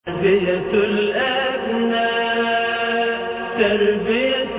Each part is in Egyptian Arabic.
تربية الأبناء تربية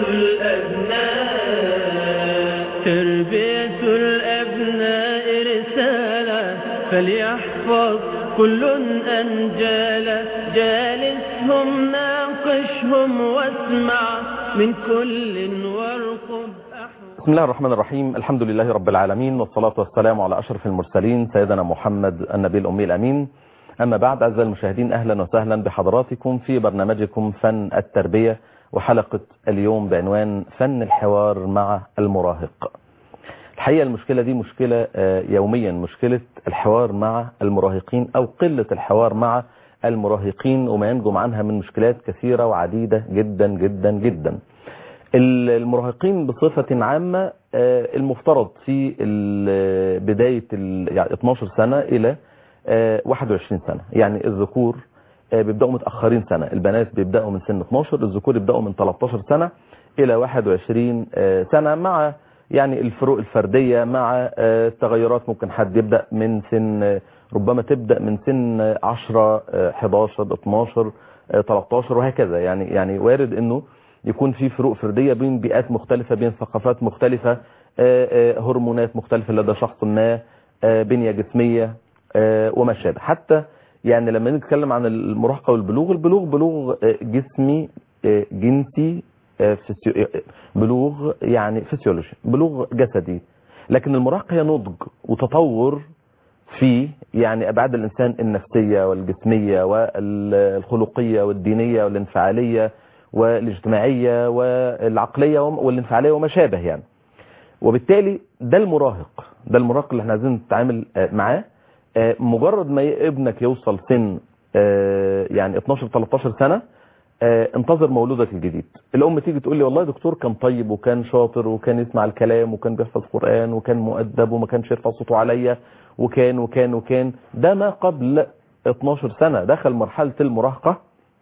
الأبناء تربية الأبناء رسالة فليحفظ كل أنجالا جالسهم ناقشهم واسمع من كل وارقب بسم الله الرحمن الرحيم الحمد لله رب العالمين والصلاة والسلام على أشرف المرسلين سيدنا محمد النبي الأمي الأمين أما بعد أعزائي المشاهدين أهلا وسهلا بحضراتكم في برنامجكم فن التربية وحلقة اليوم بعنوان فن الحوار مع المراهق الحقيقة المشكلة دي مشكلة يوميا مشكلة الحوار مع المراهقين أو قلة الحوار مع المراهقين وما ينجم عنها من مشكلات كثيرة وعديدة جدا جدا جدا المراهقين بصفة عامة المفترض في بداية يعني 12 سنة إلى 21 سنة يعني الذكور بيبدأوا متأخرين سنة البنات بيبدأوا من سن 12 الذكور يبدأوا من 13 سنة إلى 21 سنة مع يعني الفروق الفردية مع التغيرات ممكن حد يبدأ من سن ربما تبدأ من سن 10 11 12 13 وهكذا يعني يعني وارد انه يكون في فروق فردية بين بيئات مختلفة بين ثقافات مختلفة هرمونات مختلفة لدى شخص ما بنية جسمية وما شابه حتى يعني لما نتكلم عن المراهقة والبلوغ البلوغ بلوغ جسمي جنسي بلوغ يعني فسيولوجي بلوغ جسدي لكن المراهقة هي نضج وتطور في يعني أبعاد الإنسان النفسية والجسمية والخلقية والدينية والانفعالية والاجتماعية والعقلية والانفعالية وما شابه يعني وبالتالي ده المراهق ده المراهق اللي احنا عايزين نتعامل معاه مجرد ما ابنك يوصل سن يعني 12 13 سنة انتظر مولودك الجديد الام تيجي تقول لي والله يا دكتور كان طيب وكان شاطر وكان يسمع الكلام وكان بيحفظ قرآن وكان مؤدب وما كانش يرفع صوته عليا وكان وكان وكان ده ما قبل 12 سنة دخل مرحلة المراهقة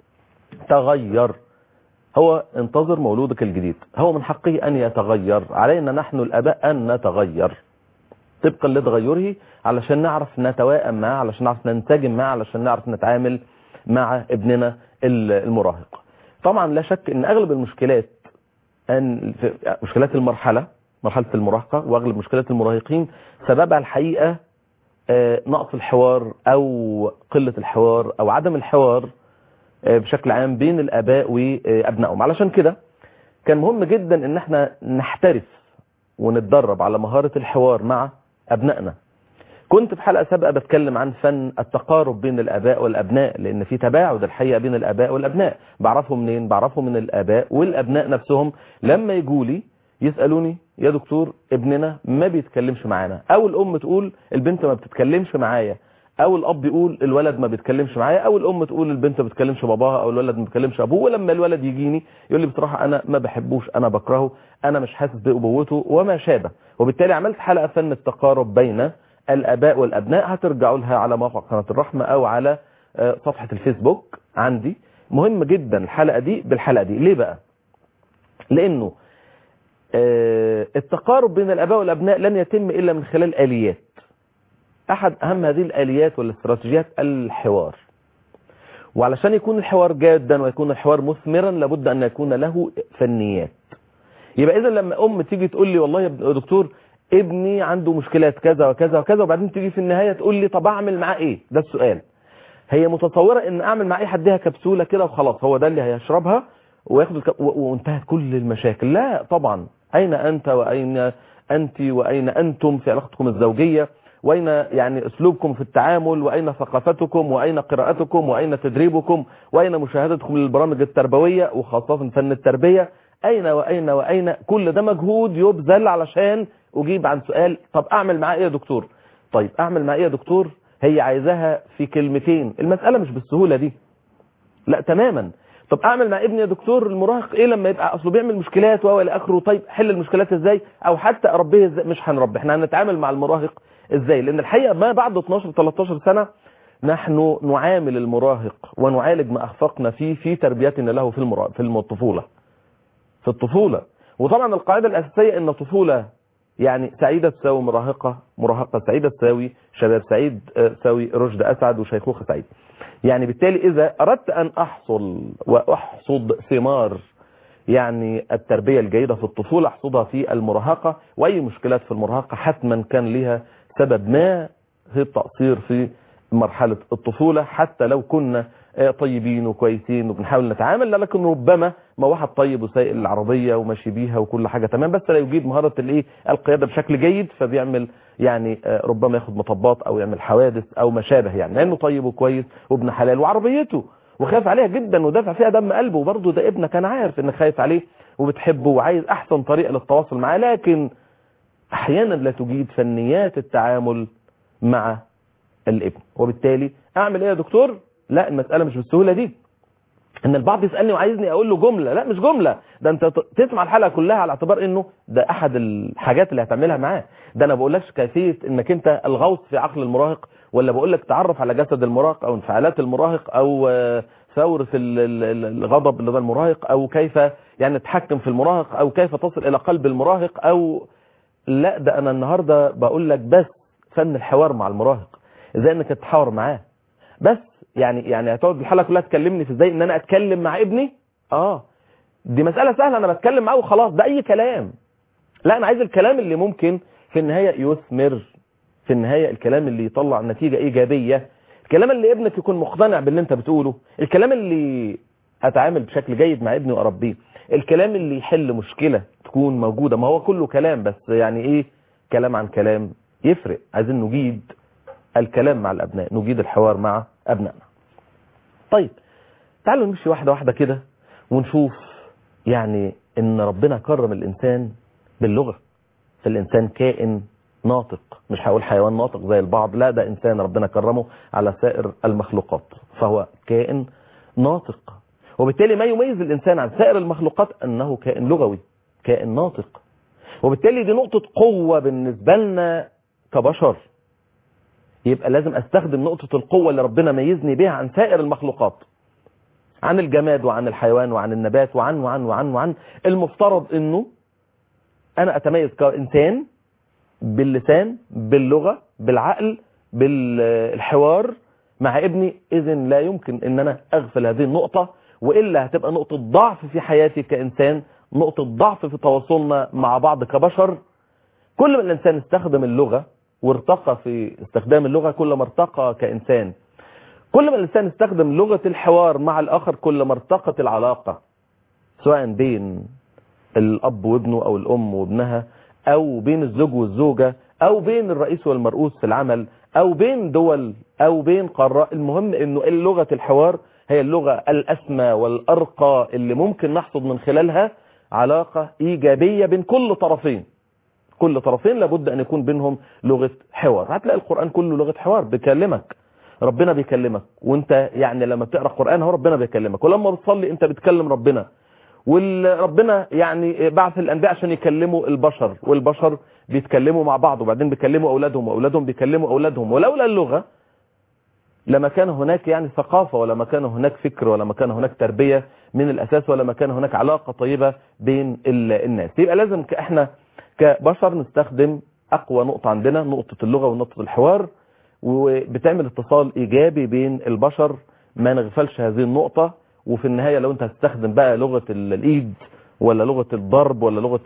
تغير هو انتظر مولودك الجديد هو من حقه أن يتغير علينا نحن الأباء أن نتغير طبقا لتغيره علشان نعرف نتوائم معه علشان نعرف ننسجم معه علشان نعرف نتعامل مع ابننا المراهق طبعا لا شك ان اغلب المشكلات أن مشكلات المرحلة مرحلة المراهقة واغلب مشكلات المراهقين سببها الحقيقة نقص الحوار او قلة الحوار او عدم الحوار بشكل عام بين الاباء وابنائهم علشان كده كان مهم جدا ان احنا نحترف ونتدرب على مهارة الحوار مع ابنائنا كنت في حلقة سابقة بتكلم عن فن التقارب بين الاباء والابناء لان في تباعد الحقيقة بين الاباء والابناء بعرفه منين بعرفه من الاباء والابناء نفسهم لما يجوا لي يسألوني يا دكتور ابننا ما بيتكلمش معانا او الام تقول البنت ما بتتكلمش معايا او الاب يقول الولد ما بيتكلمش معايا او الام تقول البنت ما بتكلمش باباها او الولد ما بيتكلمش ابوه ولما الولد يجيني يقول لي بصراحه انا ما بحبوش انا بكرهه انا مش حاسس بابوته وما شابه وبالتالي عملت حلقه فن التقارب بين الاباء والابناء هترجعوا لها على موقع قناه الرحمه او على صفحه الفيسبوك عندي مهم جدا الحلقه دي بالحلقه دي ليه بقى لانه التقارب بين الاباء والابناء لن يتم الا من خلال اليات احد اهم هذه الاليات والاستراتيجيات الحوار وعلشان يكون الحوار جادا ويكون الحوار مثمرا لابد ان يكون له فنيات يبقى اذا لما ام تيجي تقول لي والله يا دكتور ابني عنده مشكلات كذا وكذا وكذا وبعدين تيجي في النهايه تقول لي طب اعمل معاه ايه ده السؤال هي متصوره ان اعمل معاه ايه هديها كبسوله كده وخلاص هو ده اللي هيشربها وياخد الك... وانتهت كل المشاكل لا طبعا اين انت واين انت واين انتم في علاقتكم الزوجيه وأين يعني أسلوبكم في التعامل وأين ثقافتكم وأين قراءتكم وأين تدريبكم وأين مشاهدتكم للبرامج التربوية وخاصة فن التربية أين وأين وأين كل ده مجهود يبذل علشان أجيب عن سؤال طب أعمل معاه إيه يا دكتور طيب أعمل معاه إيه يا دكتور هي عايزاها في كلمتين المسألة مش بالسهولة دي لا تماما طب اعمل مع ابني يا دكتور المراهق ايه لما يبقى اصله بيعمل مشكلات وهو الى اخره طيب حل المشكلات ازاي او حتى اربيه ازاي مش هنربي احنا هنتعامل مع المراهق ازاي لان الحقيقه ما بعد 12 13 سنه نحن نعامل المراهق ونعالج ما اخفقنا فيه في تربيتنا له في المرا... في الطفوله في الطفوله وطبعا القاعده الاساسيه ان الطفوله يعني سعيدة تساوي مراهقة مراهقة سعيدة تساوي شباب سعيد آه، تساوي رشد أسعد وشيخوخة سعيد يعني بالتالي إذا أردت أن أحصل وأحصد ثمار يعني التربية الجيدة في الطفولة أحصدها في المراهقة وأي مشكلات في المراهقة حتما كان لها سبب ما هي التقصير في مرحلة الطفولة حتى لو كنا آه، طيبين وكويسين وبنحاول نتعامل لكن ربما ما واحد طيب وسايق العربية وماشي بيها وكل حاجة تمام بس لا يجيد مهارة الايه القيادة بشكل جيد فبيعمل يعني آه، ربما ياخد مطبات او يعمل حوادث او ما شابه يعني لانه طيب وكويس وابن حلال وعربيته وخاف عليها جدا ودافع فيها دم قلبه وبرضه ده ابنك انا عارف انك خايف عليه وبتحبه وعايز احسن طريقة للتواصل معاه لكن احيانا لا تجيد فنيات التعامل مع الابن وبالتالي اعمل ايه يا دكتور لا المسألة مش بالسهولة دي ان البعض يسألني وعايزني اقول له جملة لا مش جملة ده انت ت- تسمع الحلقة كلها على اعتبار انه ده احد الحاجات اللي هتعملها معاه ده انا بقولكش كيفية انك انت الغوص في عقل المراهق ولا بقول لك تعرف على جسد المراهق او انفعالات المراهق او آه، ثورة ال- ال- ال- الغضب لدى المراهق او كيف يعني تتحكم في المراهق او كيف تصل الى قلب المراهق او لا ده انا النهاردة بقول لك بس فن الحوار مع المراهق ازاي انك تتحاور معاه بس يعني يعني هتقعد الحلقه كلها تكلمني في ازاي ان انا اتكلم مع ابني اه دي مساله سهله انا بتكلم معاه وخلاص ده اي كلام لا انا عايز الكلام اللي ممكن في النهايه يثمر في النهايه الكلام اللي يطلع نتيجه ايجابيه الكلام اللي ابنك يكون مقتنع باللي انت بتقوله الكلام اللي اتعامل بشكل جيد مع ابني واربيه الكلام اللي يحل مشكله تكون موجوده ما هو كله كلام بس يعني ايه كلام عن كلام يفرق عايزين نجيد الكلام مع الابناء نجيد الحوار مع ابنائنا طيب تعالوا نمشي واحده واحده كده ونشوف يعني ان ربنا كرم الانسان باللغه فالانسان كائن ناطق مش هقول حيوان ناطق زي البعض لا ده انسان ربنا كرمه على سائر المخلوقات فهو كائن ناطق وبالتالي ما يميز الانسان عن سائر المخلوقات انه كائن لغوي كائن ناطق وبالتالي دي نقطة قوة بالنسبة لنا كبشر يبقى لازم استخدم نقطة القوة اللي ربنا ميزني بها عن سائر المخلوقات عن الجماد وعن الحيوان وعن النبات وعن وعن وعن وعن المفترض انه انا اتميز كإنسان باللسان باللغة بالعقل بالحوار مع ابني اذن لا يمكن ان انا اغفل هذه النقطة والا هتبقى نقطة ضعف في حياتي كإنسان نقطة ضعف في تواصلنا مع بعض كبشر كل ما الانسان استخدم اللغة وارتقى في استخدام اللغة كل ما ارتقى كإنسان كل ما الإنسان استخدم لغة الحوار مع الآخر كل ما ارتقت العلاقة سواء بين الأب وابنه أو الأم وابنها أو بين الزوج والزوجة أو بين الرئيس والمرؤوس في العمل أو بين دول أو بين قارات المهم أنه لغة الحوار هي اللغة الأسمى والأرقى اللي ممكن نحصد من خلالها علاقة إيجابية بين كل طرفين كل طرفين لابد أن يكون بينهم لغة حوار هتلاقي القرآن كله لغة حوار بيكلمك ربنا بيكلمك وانت يعني لما بتقرأ القرآن هو ربنا بيكلمك ولما بتصلي انت بتكلم ربنا وربنا يعني بعث الأنبياء عشان يكلموا البشر والبشر بيتكلموا مع بعض وبعدين بيكلموا أولادهم وأولادهم بيكلموا أولادهم ولولا اللغة لما كان هناك يعني ثقافة ولا ما كان هناك فكر ولا ما كان هناك تربية من الأساس ولا ما كان هناك علاقة طيبة بين الناس يبقى لازم احنا كبشر نستخدم أقوى نقطة عندنا نقطة اللغة ونقطة الحوار وبتعمل اتصال إيجابي بين البشر ما نغفلش هذه النقطة وفي النهاية لو انت هتستخدم بقى لغة الإيد ولا لغة الضرب ولا لغة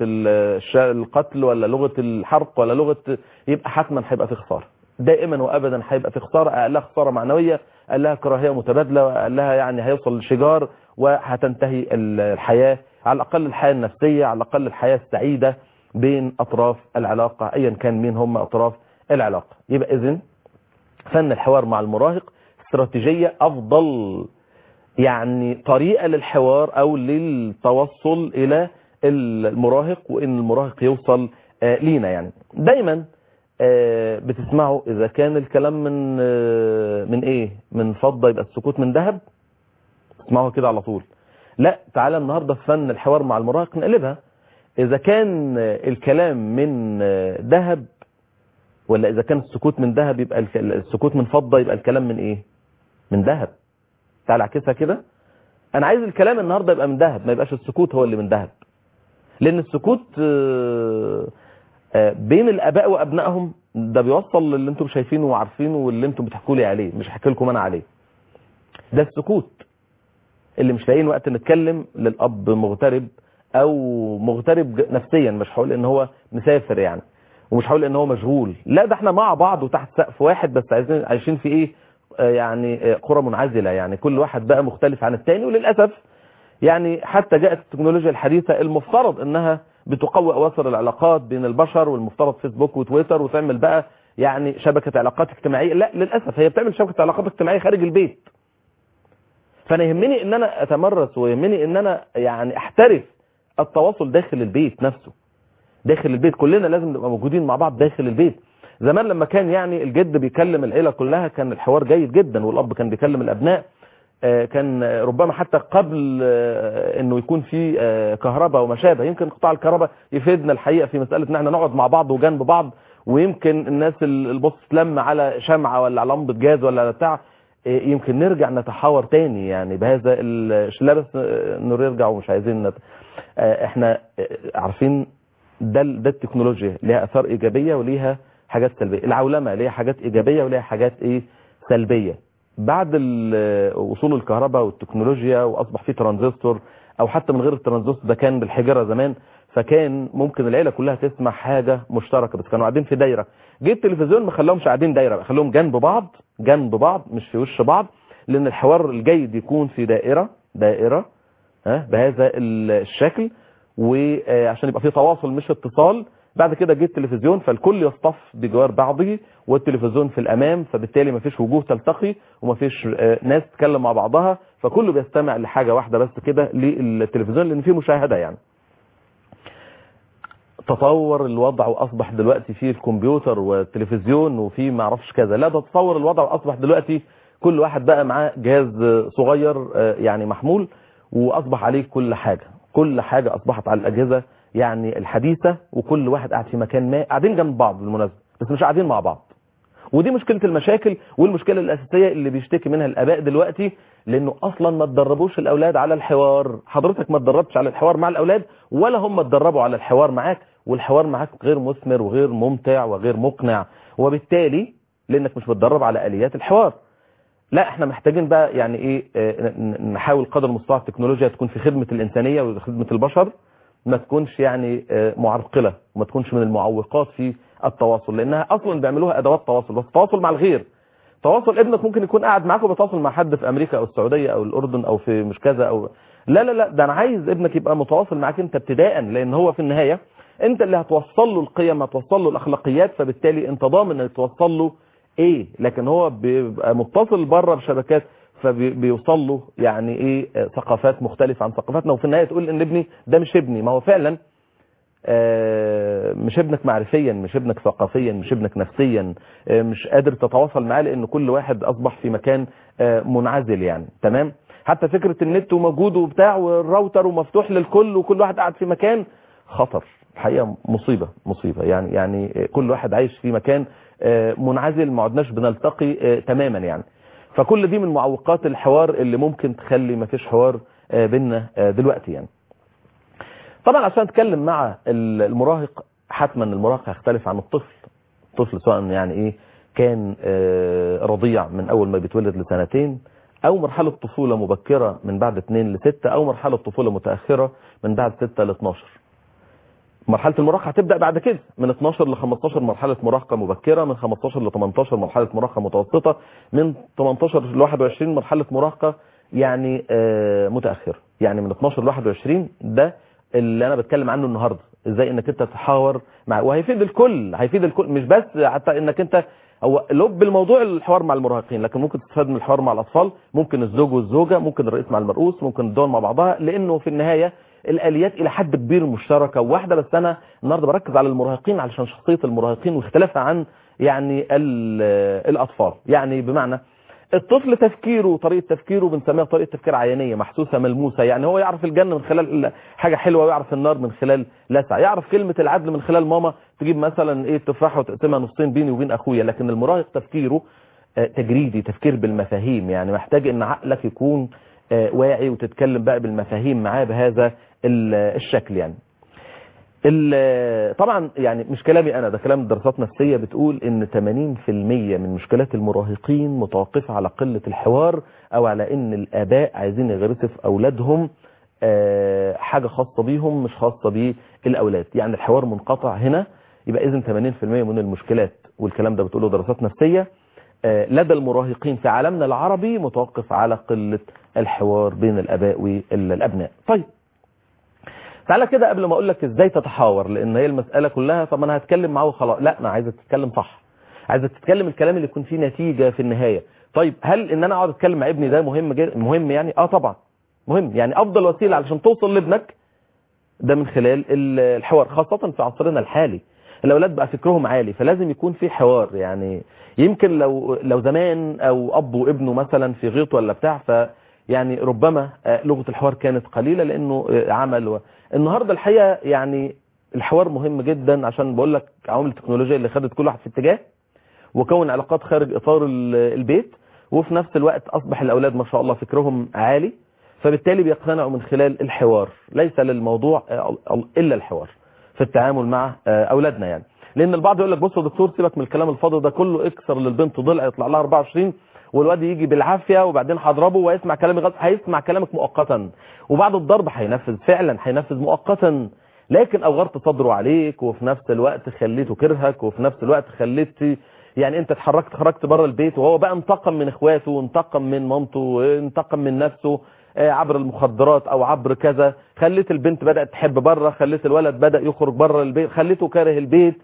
القتل ولا لغة الحرق ولا لغة يبقى حتما هيبقى في خسارة دائما وابدا هيبقى في خساره اقلها خساره معنويه اقلها كراهيه متبادله واقلها يعني هيوصل لشجار وهتنتهي الحياه على الاقل الحياه النفسيه على الاقل الحياه السعيده بين اطراف العلاقه ايا كان مين هم اطراف العلاقه يبقى اذن فن الحوار مع المراهق استراتيجيه افضل يعني طريقه للحوار او للتوصل الى المراهق وان المراهق يوصل لينا يعني دايما بتسمعوا اذا كان الكلام من من ايه من فضة يبقى السكوت من ذهب اسمعوا كده على طول لا تعالى النهاردة في فن الحوار مع المراهق نقلبها اذا كان الكلام من ذهب ولا اذا كان السكوت من ذهب يبقى السكوت من فضة يبقى الكلام من ايه من ذهب تعالى اعكسها كده انا عايز الكلام النهاردة يبقى من ذهب ما يبقاش السكوت هو اللي من ذهب لان السكوت آه، بين الاباء وابنائهم ده بيوصل للي انتم شايفينه وعارفينه واللي انتم بتحكوا لي عليه مش هحكي لكم انا عليه ده السكوت اللي مش لاقيين وقت نتكلم للاب مغترب او مغترب ج- نفسيا مش هقول ان هو مسافر يعني ومش هقول ان هو مشغول لا ده احنا مع بعض وتحت سقف واحد بس عايزين عايشين في ايه آه، يعني آه، قرى منعزله يعني كل واحد بقى مختلف عن التاني وللاسف يعني حتى جاءت التكنولوجيا الحديثه المفترض انها بتقوي اواصر العلاقات بين البشر والمفترض فيسبوك وتويتر وتعمل بقى يعني شبكه علاقات اجتماعيه لا للاسف هي بتعمل شبكه علاقات اجتماعيه خارج البيت فانا يهمني ان انا اتمرس ويهمني ان انا يعني احترف التواصل داخل البيت نفسه داخل البيت كلنا لازم نبقى موجودين مع بعض داخل البيت زمان لما كان يعني الجد بيكلم العيله كلها كان الحوار جيد جدا والاب كان بيكلم الابناء آه، كان آه، ربما حتى قبل آه، انه يكون في آه، كهرباء وما شابه يمكن قطاع الكهرباء يفيدنا الحقيقه في مساله ان احنا نقعد مع بعض وجنب بعض ويمكن الناس ال- البص تلم على شمعه ولا على لمبه جاز ولا على بتاع آه، يمكن نرجع نتحاور تاني يعني بهذا ال- لا بس آه، انه يرجع ومش عايزين نت... آه، احنا آه، عارفين ده ال- ده التكنولوجيا ليها اثار ايجابيه وليها حاجات سلبيه العولمه ليها حاجات ايجابيه وليها حاجات ايه سلبيه بعد ال- وصول الكهرباء والتكنولوجيا واصبح في ترانزستور او حتى من غير الترانزستور ده كان بالحجره زمان فكان ممكن العيله كلها تسمع حاجه مشتركه بس كانوا قاعدين في دايره جه التلفزيون ما خلاهمش قاعدين دايره بقى خلاهم جنب بعض جنب بعض مش في وش بعض لان الحوار الجيد يكون في دائره دائره ها بهذا الشكل وعشان يبقى في تواصل مش اتصال بعد كده جه التلفزيون فالكل يصطف بجوار بعضه والتلفزيون في الامام فبالتالي مفيش وجوه تلتقي ومفيش آه، ناس تتكلم مع بعضها فكله بيستمع لحاجه واحده بس كده للتلفزيون لان فيه مشاهده يعني تطور الوضع واصبح دلوقتي فيه الكمبيوتر والتلفزيون وفي ما اعرفش كذا لا ده تطور الوضع واصبح دلوقتي كل واحد بقى معاه جهاز صغير آه، يعني محمول واصبح عليه كل حاجه كل حاجه اصبحت على الاجهزه يعني الحديثه وكل واحد قاعد في مكان ما قاعدين جنب بعض بالمناسبه بس مش قاعدين مع بعض ودي مشكله المشاكل والمشكله الاساسيه اللي بيشتكي منها الاباء دلوقتي لانه اصلا ما تدربوش الاولاد على الحوار حضرتك ما تدربتش على الحوار مع الاولاد ولا هم اتدربوا على الحوار معاك والحوار معاك غير مثمر وغير ممتع وغير مقنع وبالتالي لانك مش متدرب على اليات الحوار لا احنا محتاجين بقى يعني ايه آه، ن- نحاول قدر المستطاع التكنولوجيا تكون في خدمه الانسانيه وخدمه البشر ما تكونش يعني آه، معرقله وما تكونش من المعوقات في التواصل لانها اصلا بيعملوها ادوات تواصل بس تواصل مع الغير تواصل ابنك ممكن يكون قاعد معاك وبيتواصل مع حد في امريكا او السعوديه او الاردن او في مش كذا او لا لا لا ده انا عايز ابنك يبقى متواصل معاك انت ابتداء لان هو في النهايه انت اللي هتوصل له القيم هتوصل له الاخلاقيات فبالتالي انت ضامن انك توصل له ايه لكن هو بيبقى متصل بره بشبكات فبيوصل له يعني ايه آه، ثقافات مختلفه عن ثقافتنا وفي النهايه تقول ان ابني ده مش ابني ما هو فعلا آه، مش ابنك معرفيا مش ابنك ثقافيا مش ابنك نفسيا آه، مش قادر تتواصل معاه لان كل واحد اصبح في مكان آه، منعزل يعني تمام حتى فكره النت وموجود وبتاع والراوتر ومفتوح للكل وكل واحد قاعد في مكان خطر الحقيقه مصيبه مصيبه يعني يعني كل واحد عايش في مكان آه، منعزل ما عدناش بنلتقي آه، تماما يعني فكل دي من معوقات الحوار اللي ممكن تخلي ما فيش حوار آه، بينا آه، دلوقتي يعني طبعا عشان اتكلم مع المراهق حتما المراهق هيختلف عن الطفل الطفل سواء يعني ايه كان آه، رضيع من اول ما بيتولد لسنتين او مرحلة طفولة مبكرة من بعد 2 ل 6 او مرحلة طفولة متأخرة من بعد 6 ل 12 مرحلة المراهقة هتبدأ بعد كده من 12 ل 15 مرحلة مراهقة مبكرة من 15 ل 18 مرحلة مراهقة متوسطة من 18 ل 21 مرحلة مراهقة يعني آه، متأخرة يعني من 12 ل 21 ده اللي انا بتكلم عنه النهارده ازاي انك انت تحاور مع وهيفيد الكل هيفيد الكل مش بس حتى انك انت هو لب الموضوع الحوار مع المراهقين لكن ممكن تستفاد من الحوار مع الاطفال ممكن الزوج والزوجه ممكن الرئيس مع المرؤوس ممكن الدول مع بعضها لانه في النهايه الاليات الى حد كبير مشتركه وواحده بس انا النهارده بركز على المراهقين علشان شخصيه المراهقين واختلافها عن يعني ال- الاطفال يعني بمعنى الطفل تفكيره وطريقه تفكيره بنسميها طريقه تفكير عينيه محسوسه ملموسه يعني هو يعرف الجنه من خلال حاجه حلوه ويعرف النار من خلال لسع يعرف كلمه العدل من خلال ماما تجيب مثلا ايه تفاحه وتقسمها نصين بيني وبين اخويا لكن المراهق تفكيره آه، تجريدي تفكير بالمفاهيم يعني محتاج ان عقلك يكون آه، واعي وتتكلم بقى بالمفاهيم معاه بهذا ال- الشكل يعني ال- طبعا يعني مش كلامي انا ده كلام دراسات نفسيه بتقول ان 80% من مشكلات المراهقين متوقفه على قله الحوار او على ان الاباء عايزين يغرسوا في اولادهم آه، حاجه خاصه بيهم مش خاصه بالاولاد يعني الحوار منقطع هنا يبقى اذا 80% من المشكلات والكلام ده بتقوله دراسات نفسيه آه، لدى المراهقين في عالمنا العربي متوقف على قله الحوار بين الاباء والابناء طيب تعالى كده قبل ما اقول لك ازاي تتحاور لان هي المساله كلها طب انا هتكلم معاه وخلاص لا انا عايزك تتكلم صح عايزك تتكلم الكلام اللي يكون فيه نتيجه في النهايه طيب هل ان انا اقعد اتكلم مع ابني ده مهم جد مهم يعني اه طبعا مهم يعني افضل وسيله علشان توصل لابنك ده من خلال ال- الحوار خاصه في عصرنا الحالي الاولاد بقى فكرهم عالي فلازم يكون في حوار يعني يمكن لو لو زمان او اب وابنه مثلا في غيط ولا بتاع ف يعني ربما آه، لغه الحوار كانت قليله لانه آه، عمل و... النهارده الحقيقه يعني الحوار مهم جدا عشان بقول لك عوامل التكنولوجيا اللي خدت كل واحد في اتجاه وكون علاقات خارج اطار ال- البيت وفي نفس الوقت اصبح الاولاد ما شاء الله فكرهم عالي فبالتالي بيقتنعوا من خلال الحوار ليس للموضوع آه، الا الحوار في التعامل مع آه، اولادنا يعني لان البعض يقول لك بص يا دكتور سيبك من الكلام الفاضي ده كله اكسر للبنت ضلع يطلع لها 24 والواد يجي بالعافيه وبعدين هضربه ويسمع كلامي غلط هيسمع كلامك مؤقتا وبعد الضرب هينفذ فعلا هينفذ مؤقتا لكن اوغرت صدره عليك وفي نفس الوقت خليته كرهك وفي نفس الوقت خليت يعني انت اتحركت خرجت بره البيت وهو بقى انتقم من اخواته وانتقم من مامته وانتقم من نفسه آه، عبر المخدرات او عبر كذا خليت البنت بدأت تحب بره خليت الولد بدأ يخرج بره البيت خليته كاره البيت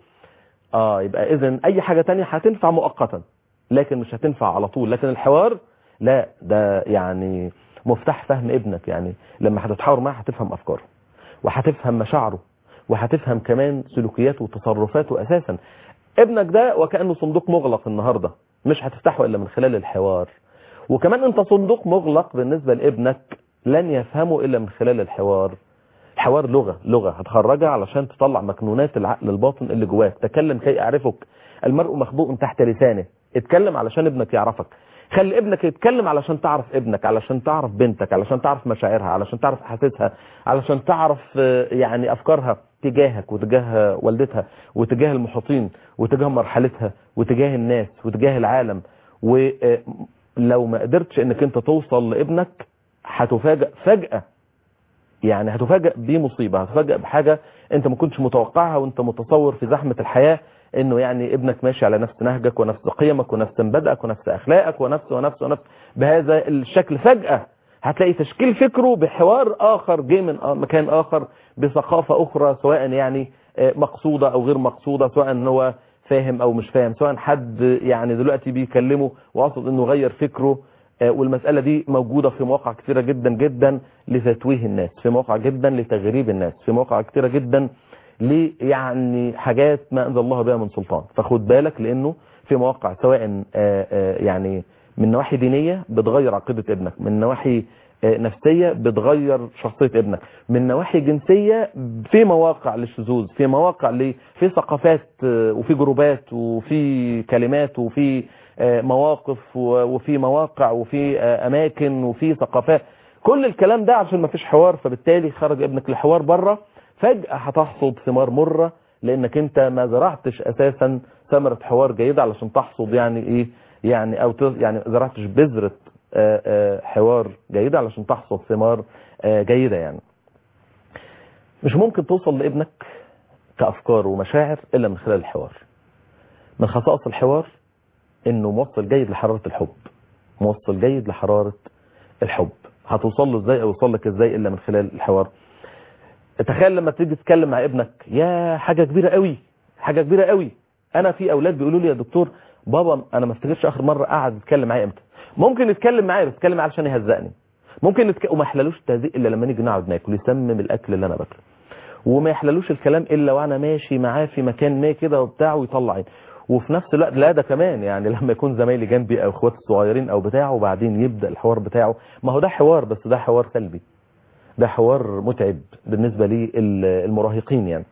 اه يبقى اذا اي حاجة تانية هتنفع مؤقتا لكن مش هتنفع على طول لكن الحوار لا ده يعني مفتاح فهم ابنك يعني لما هتتحاور معاه هتفهم افكاره وهتفهم مشاعره وهتفهم كمان سلوكياته وتصرفاته اساسا ابنك ده وكأنه صندوق مغلق النهاردة مش هتفتحه الا من خلال الحوار وكمان انت صندوق مغلق بالنسبة لابنك لن يفهمه الا من خلال الحوار الحوار لغة لغة هتخرجها علشان تطلع مكنونات العقل الباطن اللي جواك تكلم كي اعرفك المرء مخبوء تحت لسانه اتكلم علشان ابنك يعرفك خلي ابنك يتكلم علشان تعرف ابنك علشان تعرف بنتك علشان تعرف مشاعرها علشان تعرف احاسيسها علشان تعرف آه، يعني افكارها تجاهك وتجاه والدتها وتجاه المحيطين وتجاه مرحلتها وتجاه الناس وتجاه العالم ولو ما قدرتش انك انت توصل لابنك هتفاجئ فجأة يعني هتفاجئ بمصيبة هتفاجئ بحاجة انت ما كنتش متوقعها وانت متصور في زحمة الحياة انه يعني ابنك ماشي على نفس نهجك ونفس قيمك ونفس مبادئك ونفس اخلاقك ونفس ونفس ونفس بهذا الشكل فجأة هتلاقي تشكيل فكره بحوار اخر جه من آ- مكان اخر بثقافة اخرى سواء يعني آه، مقصودة او غير مقصودة سواء ان هو فاهم او مش فاهم سواء حد يعني دلوقتي بيكلمه وقصد انه غير فكره آه، والمسألة دي موجودة في مواقع كثيرة جدا جدا لتتويه الناس في مواقع جدا لتغريب الناس في مواقع كثيرة جدا ل يعني حاجات ما انزل الله بها من سلطان فخد بالك لانه في مواقع سواء آه، آه، يعني من نواحي دينية بتغير عقيدة ابنك من نواحي آه، نفسية بتغير شخصية ابنك من نواحي جنسية في مواقع للشذوذ في مواقع ل في ثقافات آه، وفي جروبات وفي كلمات وفي آه، مواقف و- وفي مواقع وفي آه، اماكن وفي ثقافات كل الكلام ده عشان ما فيش حوار فبالتالي خرج ابنك لحوار بره فجأة هتحصد ثمار مرة لانك انت ما زرعتش اساسا ثمرة حوار جيدة علشان تحصد يعني ايه يعني او ت- يعني زرعتش بذرة آه، آه، حوار جيدة علشان تحصد ثمار آه، جيدة يعني مش ممكن توصل لابنك كأفكار ومشاعر إلا من خلال الحوار من خصائص الحوار انه موصل جيد لحرارة الحب موصل جيد لحرارة الحب هتوصل له ازاي او يوصل لك ازاي الا من خلال الحوار تخيل لما تيجي تتكلم مع ابنك يا حاجة كبيرة قوي حاجة كبيرة قوي انا في اولاد بيقولوا لي يا دكتور بابا انا ما افتكرش اخر مرة قعد يتكلم معايا امتى ممكن يتكلم معايا بس يتكلم معايا علشان يهزقني ممكن يتك... وما يحللوش التهزيق الا لما نيجي نقعد ناكل يسمم الاكل اللي انا باكله وما يحللوش الكلام الا وانا ماشي معاه في مكان ما كده وبتاع ويطلع عيني وفي نفس الوقت لا ده كمان يعني لما يكون زمايلي جنبي او اخواتي الصغيرين او بتاعه وبعدين يبدا الحوار بتاعه ما هو ده حوار بس ده حوار سلبي ده حوار متعب بالنسبه للمراهقين يعني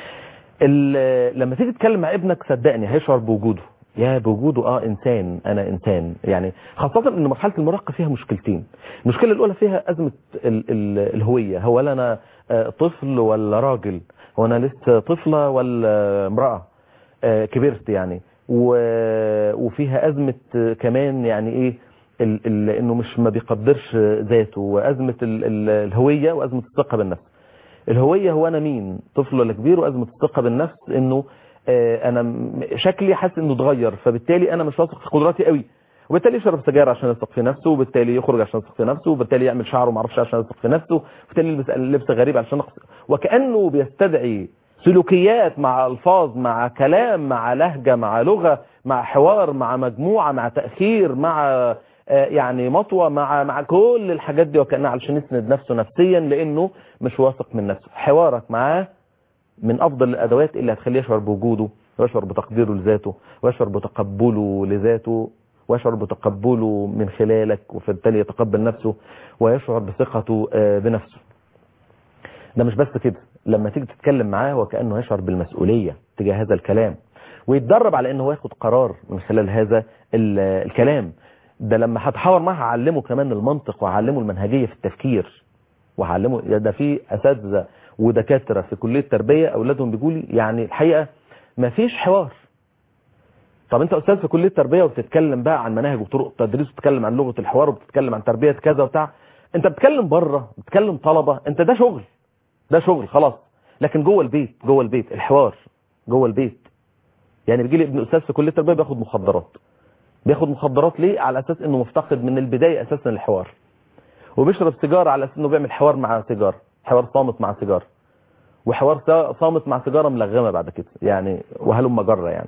ال- لما تيجي تتكلم مع ابنك صدقني هيشعر بوجوده يا بوجوده اه انسان انا انسان يعني خاصة ان مرحلة المراهقة فيها مشكلتين المشكلة الاولى فيها ازمة ال ال الهوية هو ولا انا آه، طفل ولا راجل هو انا لسه طفلة ولا امرأة آه، كبرت يعني و- وفيها أزمة آه، كمان يعني ايه ال ال انه مش ما بيقدرش ذاته وأزمة ال ال الهوية وأزمة الثقة بالنفس الهوية هو انا مين طفل ولا كبير وأزمة الثقة بالنفس انه آه، انا م- شكلي حاسس انه اتغير فبالتالي انا مش واثق في قدراتي قوي وبالتالي يشرب سجاير عشان يثق في نفسه وبالتالي يخرج عشان يثق في نفسه وبالتالي يعمل شعره ما اعرفش عشان يثق في نفسه وبالتالي يلبس لبس غريب عشان يثق وكانه بيستدعي سلوكيات مع الفاظ مع كلام مع لهجه مع لغه مع حوار مع مجموعه مع تاخير مع آه، يعني مطوه مع مع كل الحاجات دي وكانها علشان يسند نفسه نفسيا لانه مش واثق من نفسه حوارك معاه من افضل الادوات اللي هتخليه يشعر بوجوده ويشعر بتقديره لذاته ويشعر بتقبله لذاته ويشعر بتقبله من خلالك وبالتالي يتقبل نفسه ويشعر بثقته آه، بنفسه ده مش بس كده لما تيجي تتكلم معاه وكأنه يشعر بالمسؤولية تجاه هذا الكلام ويتدرب على انه هو ياخد قرار من خلال هذا ال- الكلام ده لما هتحاور معاه هعلمه كمان المنطق وهعلمه المنهجية في التفكير وهعلمه ده في اساتذه ودكاتره في كليه التربيه اولادهم بيقولوا لي يعني الحقيقه ما فيش حوار طب انت استاذ في كليه التربيه وبتتكلم بقى عن مناهج وطرق التدريس وبتتكلم عن لغه الحوار وبتتكلم عن تربيه كذا وبتاع انت بتتكلم بره بتتكلم طلبه انت ده شغل ده شغل خلاص لكن جوه البيت جوه البيت الحوار جوه البيت يعني بيجي لي ابن استاذ في كليه التربيه بياخد مخدرات بياخد مخدرات ليه على اساس انه مفتقد من البدايه اساسا الحوار وبيشرب سيجاره على اساس انه بيعمل حوار مع سيجاره حوار صامت مع سيجاره وحوار سا- صامت مع سيجاره ملغمه بعد كده يعني وهلم جره يعني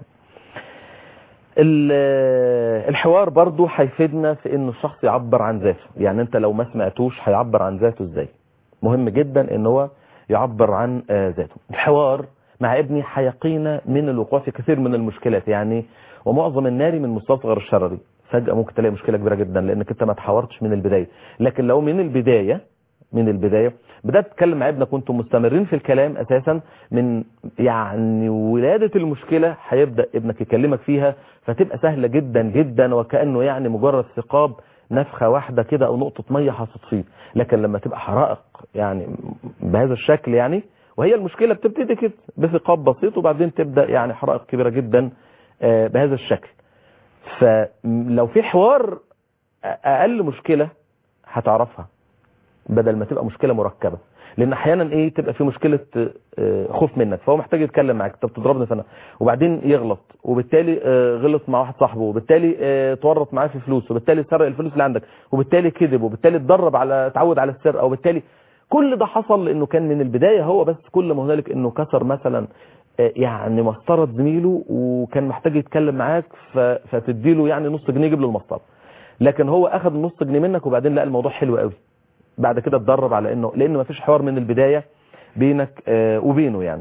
ال- الحوار برضو هيفيدنا في انه الشخص يعبر عن ذاته يعني انت لو ما سمعتوش هيعبر عن ذاته ازاي مهم جدا ان هو يعبر عن آه، ذاته الحوار مع ابني هيقينا من الوقوع في كثير من المشكلات يعني ومعظم النار من مستصغر الشرري فجأة ممكن تلاقي مشكلة كبيرة جدا لانك انت ما تحاورتش من البداية لكن لو من البداية من البداية بدأت تتكلم مع ابنك وانتم مستمرين في الكلام اساسا من يعني ولادة المشكلة هيبدأ ابنك يكلمك فيها فتبقى سهلة جدا جدا وكأنه يعني مجرد ثقاب نفخة واحدة كده او نقطة مية هتطفيه لكن لما تبقى حرائق يعني بهذا الشكل يعني وهي المشكلة بتبتدي كده بثقاب بسيط وبعدين تبدأ يعني حرائق كبيرة جدا آه، بهذا الشكل فلو في حوار اقل مشكلة هتعرفها بدل ما تبقى مشكلة مركبة لان احيانا ايه تبقى في مشكلة آه، خوف منك فهو محتاج يتكلم معاك طب تضربني فانا وبعدين يغلط وبالتالي آه، غلط مع واحد صاحبه وبالتالي آه، تورط معاه في فلوس وبالتالي سرق الفلوس اللي عندك وبالتالي كذب وبالتالي اتدرب على تعود على السرقه وبالتالي كل ده حصل لانه كان من البدايه هو بس كل ما هنالك انه كسر مثلا آه، يعني مسطره زميله وكان محتاج يتكلم معاك ف- فتديله يعني نص جنيه يجيب له المسطره لكن هو اخذ النص جنيه منك وبعدين لقى الموضوع حلو قوي بعد كده اتدرب على انه لان ما فيش حوار من البدايه بينك آه، وبينه يعني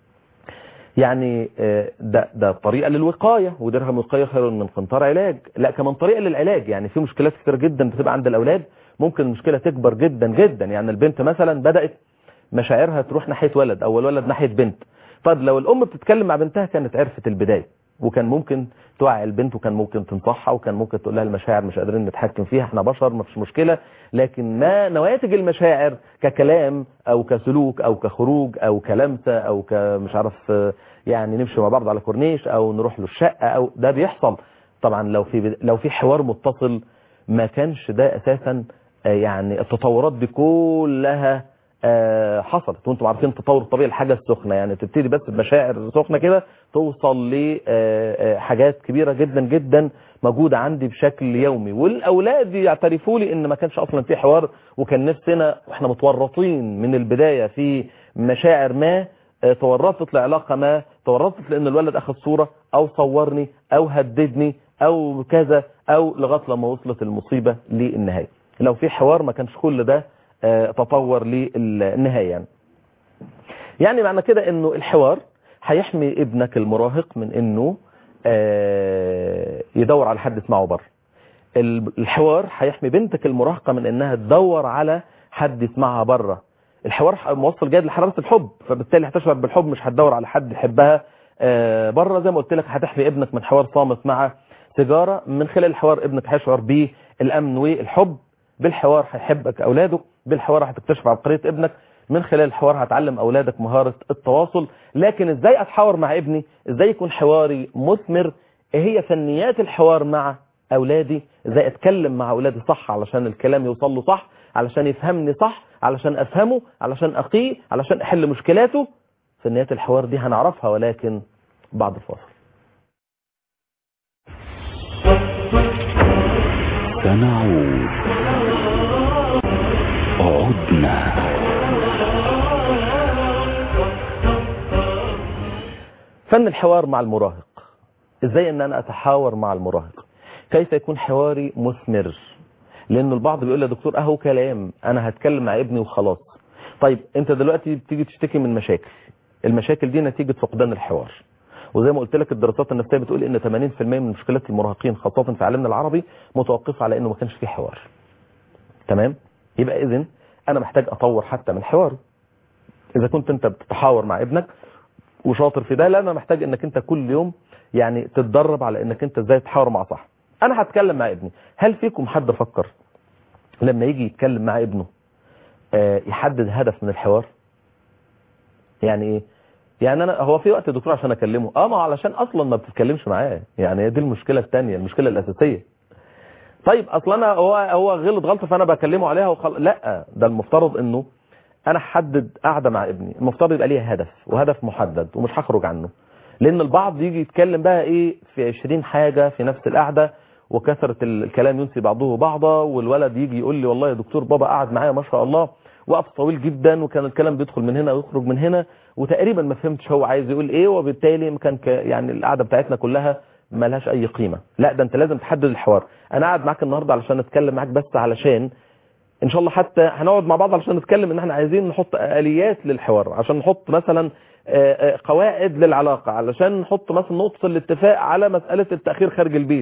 يعني آه، ده ده طريقه للوقايه ودرهم وقايه خير من قنطار علاج لا كمان طريقه للعلاج يعني في مشكلات كتير جدا بتبقى عند الاولاد ممكن المشكله تكبر جدا جدا يعني البنت مثلا بدات مشاعرها تروح ناحيه ولد او الولد ناحيه بنت طب لو الام بتتكلم مع بنتها كانت عرفت البدايه وكان ممكن توعي البنت وكان ممكن تنصحها وكان ممكن تقول لها المشاعر مش قادرين نتحكم فيها احنا بشر ما فيش مشكله لكن ما نواتج المشاعر ككلام او كسلوك او كخروج او كلمسه او كمش عارف آه، يعني نمشي مع بعض على كورنيش او نروح له الشقه او ده بيحصل طبعا لو في لو في حوار متصل ما كانش ده اساسا آه، يعني التطورات دي كلها آه، حصلت وانتم عارفين التطور الطبيعي الحاجه السخنه يعني تبتدي بس بمشاعر سخنه كده توصل لحاجات كبيره جدا جدا موجوده عندي بشكل يومي والاولاد يعترفوا لي ان ما كانش اصلا في حوار وكان نفسنا واحنا متورطين من البدايه في مشاعر ما آه، تورطت لعلاقه ما تورطت لان الولد اخذ صوره او صورني او هددني او كذا او لغايه لما وصلت المصيبه للنهايه لو في حوار ما كانش كل ده آه، تطور للنهايه يعني. يعني معنى كده انه الحوار هيحمي ابنك المراهق من انه آه، يدور على حد يسمعه بره ال- الحوار هيحمي بنتك المراهقه من انها تدور على حد يسمعها بره الحوار ح- موصل جيد لحراره الحب فبالتالي هتشعر بالحب مش هتدور على حد يحبها آه، بره زي ما قلت لك هتحمي ابنك من حوار صامت مع سيجاره من خلال الحوار ابنك هيشعر بالامن والحب بالحوار هيحبك اولاده بالحوار هتكتشف عبقريه ابنك من خلال الحوار هتعلم اولادك مهارة التواصل لكن ازاي اتحاور مع ابني ازاي يكون حواري مثمر ايه هي فنيات الحوار مع اولادي ازاي اتكلم مع اولادي صح علشان الكلام يوصل له صح علشان يفهمني صح علشان افهمه علشان اقيه علشان احل مشكلاته فنيات الحوار دي هنعرفها ولكن بعد الفاصل سنعود عدنا فن الحوار مع المراهق ازاي ان انا اتحاور مع المراهق كيف يكون حواري مثمر لان البعض بيقول لي يا دكتور اهو كلام انا هتكلم مع ابني وخلاص طيب انت دلوقتي بتيجي تشتكي من مشاكل المشاكل دي نتيجة فقدان الحوار وزي ما قلت لك الدراسات النفسيه بتقول ان 80% من مشكلات المراهقين خاصه في عالمنا العربي متوقفه على انه ما كانش فيه حوار تمام يبقى اذا انا محتاج اطور حتى من حواري اذا كنت انت بتتحاور مع ابنك وشاطر في ده لا انا محتاج انك انت كل يوم يعني تتدرب على انك انت ازاي تحاور مع صح انا هتكلم مع ابني هل فيكم حد فكر لما يجي يتكلم مع ابنه آه، يحدد هدف من الحوار يعني ايه يعني انا هو في وقت يا دكتور عشان اكلمه اه ما هو علشان اصلا ما بتتكلمش معاه يعني هي دي المشكله الثانيه المشكله الاساسيه طيب اصلا انا هو هو غلط غلطه فانا بكلمه عليها وخل... لا ده المفترض انه انا احدد قاعده مع ابني المفترض يبقى ليها هدف وهدف محدد ومش هخرج عنه لان البعض يجي يتكلم بقى ايه في 20 حاجه في نفس القعده وكثره الكلام ينسي بعضه بعضا والولد يجي يقول لي والله يا دكتور بابا قعد معايا ما شاء الله وقف طويل جدا وكان الكلام بيدخل من هنا ويخرج من هنا وتقريبا ما فهمتش هو عايز يقول ايه وبالتالي كان ك... يعني القعده بتاعتنا كلها ما لهاش اي قيمه لا ده انت لازم تحدد الحوار انا قاعد معاك النهارده علشان اتكلم معاك بس علشان ان شاء الله حتى هنقعد مع بعض علشان نتكلم ان احنا عايزين نحط اليات للحوار عشان نحط مثلا آه، آه، قواعد للعلاقه علشان نحط مثلا نقطه الاتفاق على مساله التاخير خارج البيت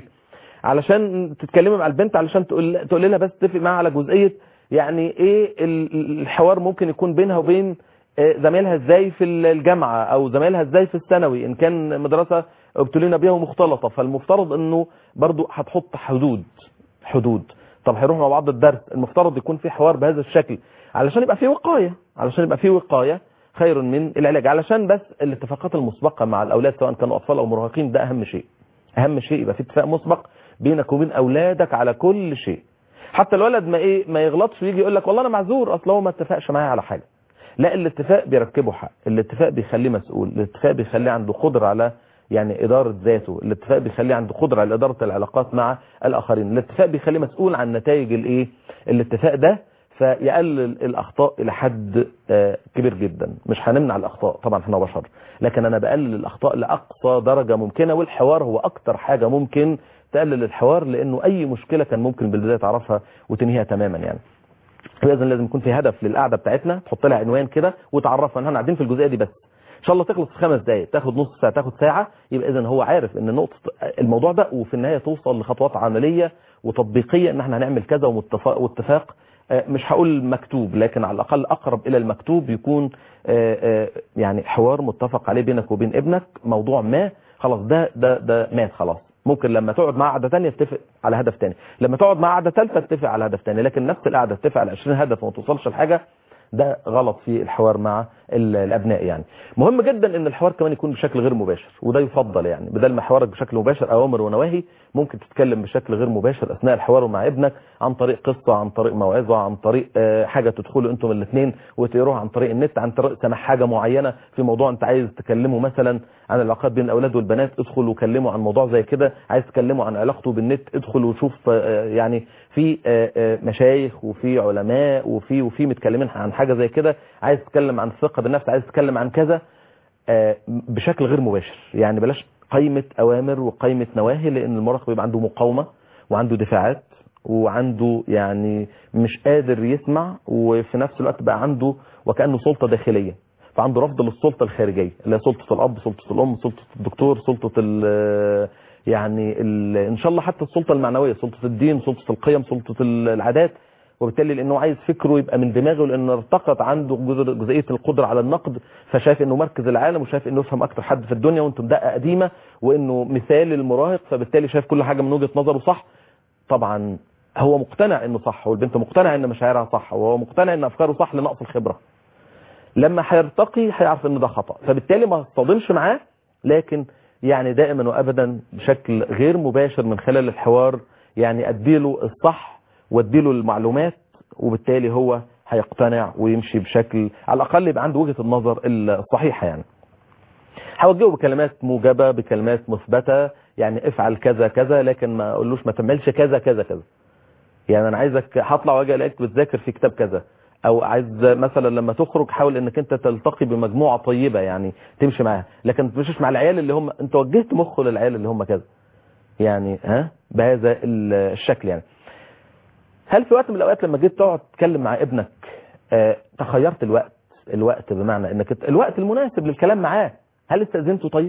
علشان تتكلمي مع البنت علشان تقول تقول لها بس اتفق معاها على جزئيه يعني ايه ال- الحوار ممكن يكون بينها وبين آه، زمايلها ازاي في الجامعه او زمايلها ازاي في الثانوي ان كان مدرسه ابتلينا بيها ومختلطه فالمفترض انه برضو هتحط حدود حدود طب هيروحوا مع بعض الدرس المفترض يكون في حوار بهذا الشكل علشان يبقى في وقايه علشان يبقى في وقايه خير من العلاج علشان بس الاتفاقات المسبقه مع الاولاد سواء كانوا اطفال او مراهقين ده اهم شيء اهم شيء يبقى في اتفاق مسبق بينك وبين اولادك على كل شيء حتى الولد ما ايه ما يغلطش ويجي يقول لك والله انا معذور اصل هو ما اتفقش معايا على حاجه لا الاتفاق بيركبه حق الاتفاق بيخليه مسؤول الاتفاق بيخليه عنده قدره على يعني إدارة ذاته الاتفاق بيخليه عنده قدرة على إدارة العلاقات مع الآخرين الاتفاق بيخليه مسؤول عن نتائج الإيه الاتفاق ده فيقلل الأخطاء إلى حد آه، كبير جدا مش هنمنع الأخطاء طبعا احنا بشر لكن أنا بقلل الأخطاء لأقصى درجة ممكنة والحوار هو أكتر حاجة ممكن تقلل الحوار لأنه أي مشكلة كان ممكن بالبداية تعرفها وتنهيها تماما يعني فاذا لازم يكون في هدف للقعده بتاعتنا تحط لها عنوان كده وتعرفها ان احنا قاعدين في الجزئيه دي بس ان شاء الله تخلص في خمس دقائق تاخد نص ساعه تاخد ساعه يبقى اذا هو عارف ان نقطه الموضوع ده وفي النهايه توصل لخطوات عمليه وتطبيقيه ان احنا هنعمل كذا ومتفق واتفاق آه، مش هقول مكتوب لكن على الاقل اقرب الى المكتوب يكون آه، آه، يعني حوار متفق عليه بينك وبين ابنك موضوع ما خلاص ده ده ده مات خلاص ممكن لما تقعد مع قعده ثانيه تتفق على هدف ثاني لما تقعد مع قعده ثالثه تتفق على هدف ثاني لكن نفس القعده تتفق على 20 هدف وما توصلش لحاجه ده غلط في الحوار مع ال- الابناء يعني مهم جدا ان الحوار كمان يكون بشكل غير مباشر وده يفضل يعني بدل ما حوارك بشكل مباشر اوامر ونواهي ممكن تتكلم بشكل غير مباشر اثناء الحوار مع ابنك عن طريق قصه عن طريق موعظه عن طريق آه، حاجه تدخلوا انتم الاثنين وتقروها عن طريق النت عن طريق سماع حاجه معينه في موضوع انت عايز تكلمه مثلا عن العلاقات بين الاولاد والبنات ادخل وكلمه عن موضوع زي كده عايز تكلمه عن علاقته بالنت ادخل وشوف آه، يعني في آه، آه، مشايخ وفي علماء وفي وفي متكلمين عن حاجه زي كده عايز تتكلم عن الثقه بالنفس عايز تتكلم عن كذا آه، بشكل غير مباشر يعني بلاش قائمة أوامر وقائمة نواهي لأن المراهق بيبقى عنده مقاومة وعنده دفاعات وعنده يعني مش قادر يسمع وفي نفس الوقت بقى عنده وكأنه سلطة داخلية فعنده رفض للسلطة الخارجية اللي هي سلطة الأب سلطة الأم سلطة الدكتور سلطة ال يعني ال إن شاء الله حتى السلطة المعنوية سلطة الدين سلطة القيم سلطة العادات وبالتالي لانه عايز فكره يبقى من دماغه لانه ارتقط عنده جزر- جزئيه القدره على النقد فشايف انه مركز العالم وشايف انه يفهم اكتر حد في الدنيا وانتم دقه قديمه وانه مثال المراهق فبالتالي شايف كل حاجه من وجهه نظره صح طبعا هو مقتنع انه صح والبنت مقتنعه ان مشاعرها صح وهو مقتنع ان افكاره صح لنقص الخبره لما هيرتقي هيعرف ان ده خطأ فبالتالي ما اصطدمش معاه لكن يعني دائما وابدا بشكل غير مباشر من خلال الحوار يعني اديله الصح واديله المعلومات وبالتالي هو هيقتنع ويمشي بشكل على الاقل يبقى عنده وجهة النظر الصحيحة يعني هوجهه بكلمات موجبة بكلمات مثبتة يعني افعل كذا كذا لكن ما اقولوش ما تعملش كذا كذا كذا يعني انا عايزك هطلع واجي الاقيك بتذاكر في كتاب كذا او عايز مثلا لما تخرج حاول انك انت تلتقي بمجموعة طيبة يعني تمشي معاها لكن ما تمشيش مع العيال اللي هم انت وجهت مخه للعيال اللي هم كذا يعني ها بهذا الشكل يعني هل في وقت من الاوقات لما جيت تقعد تتكلم مع ابنك اه تخيرت الوقت الوقت بمعنى انك الوقت المناسب للكلام معاه هل استاذنته طيب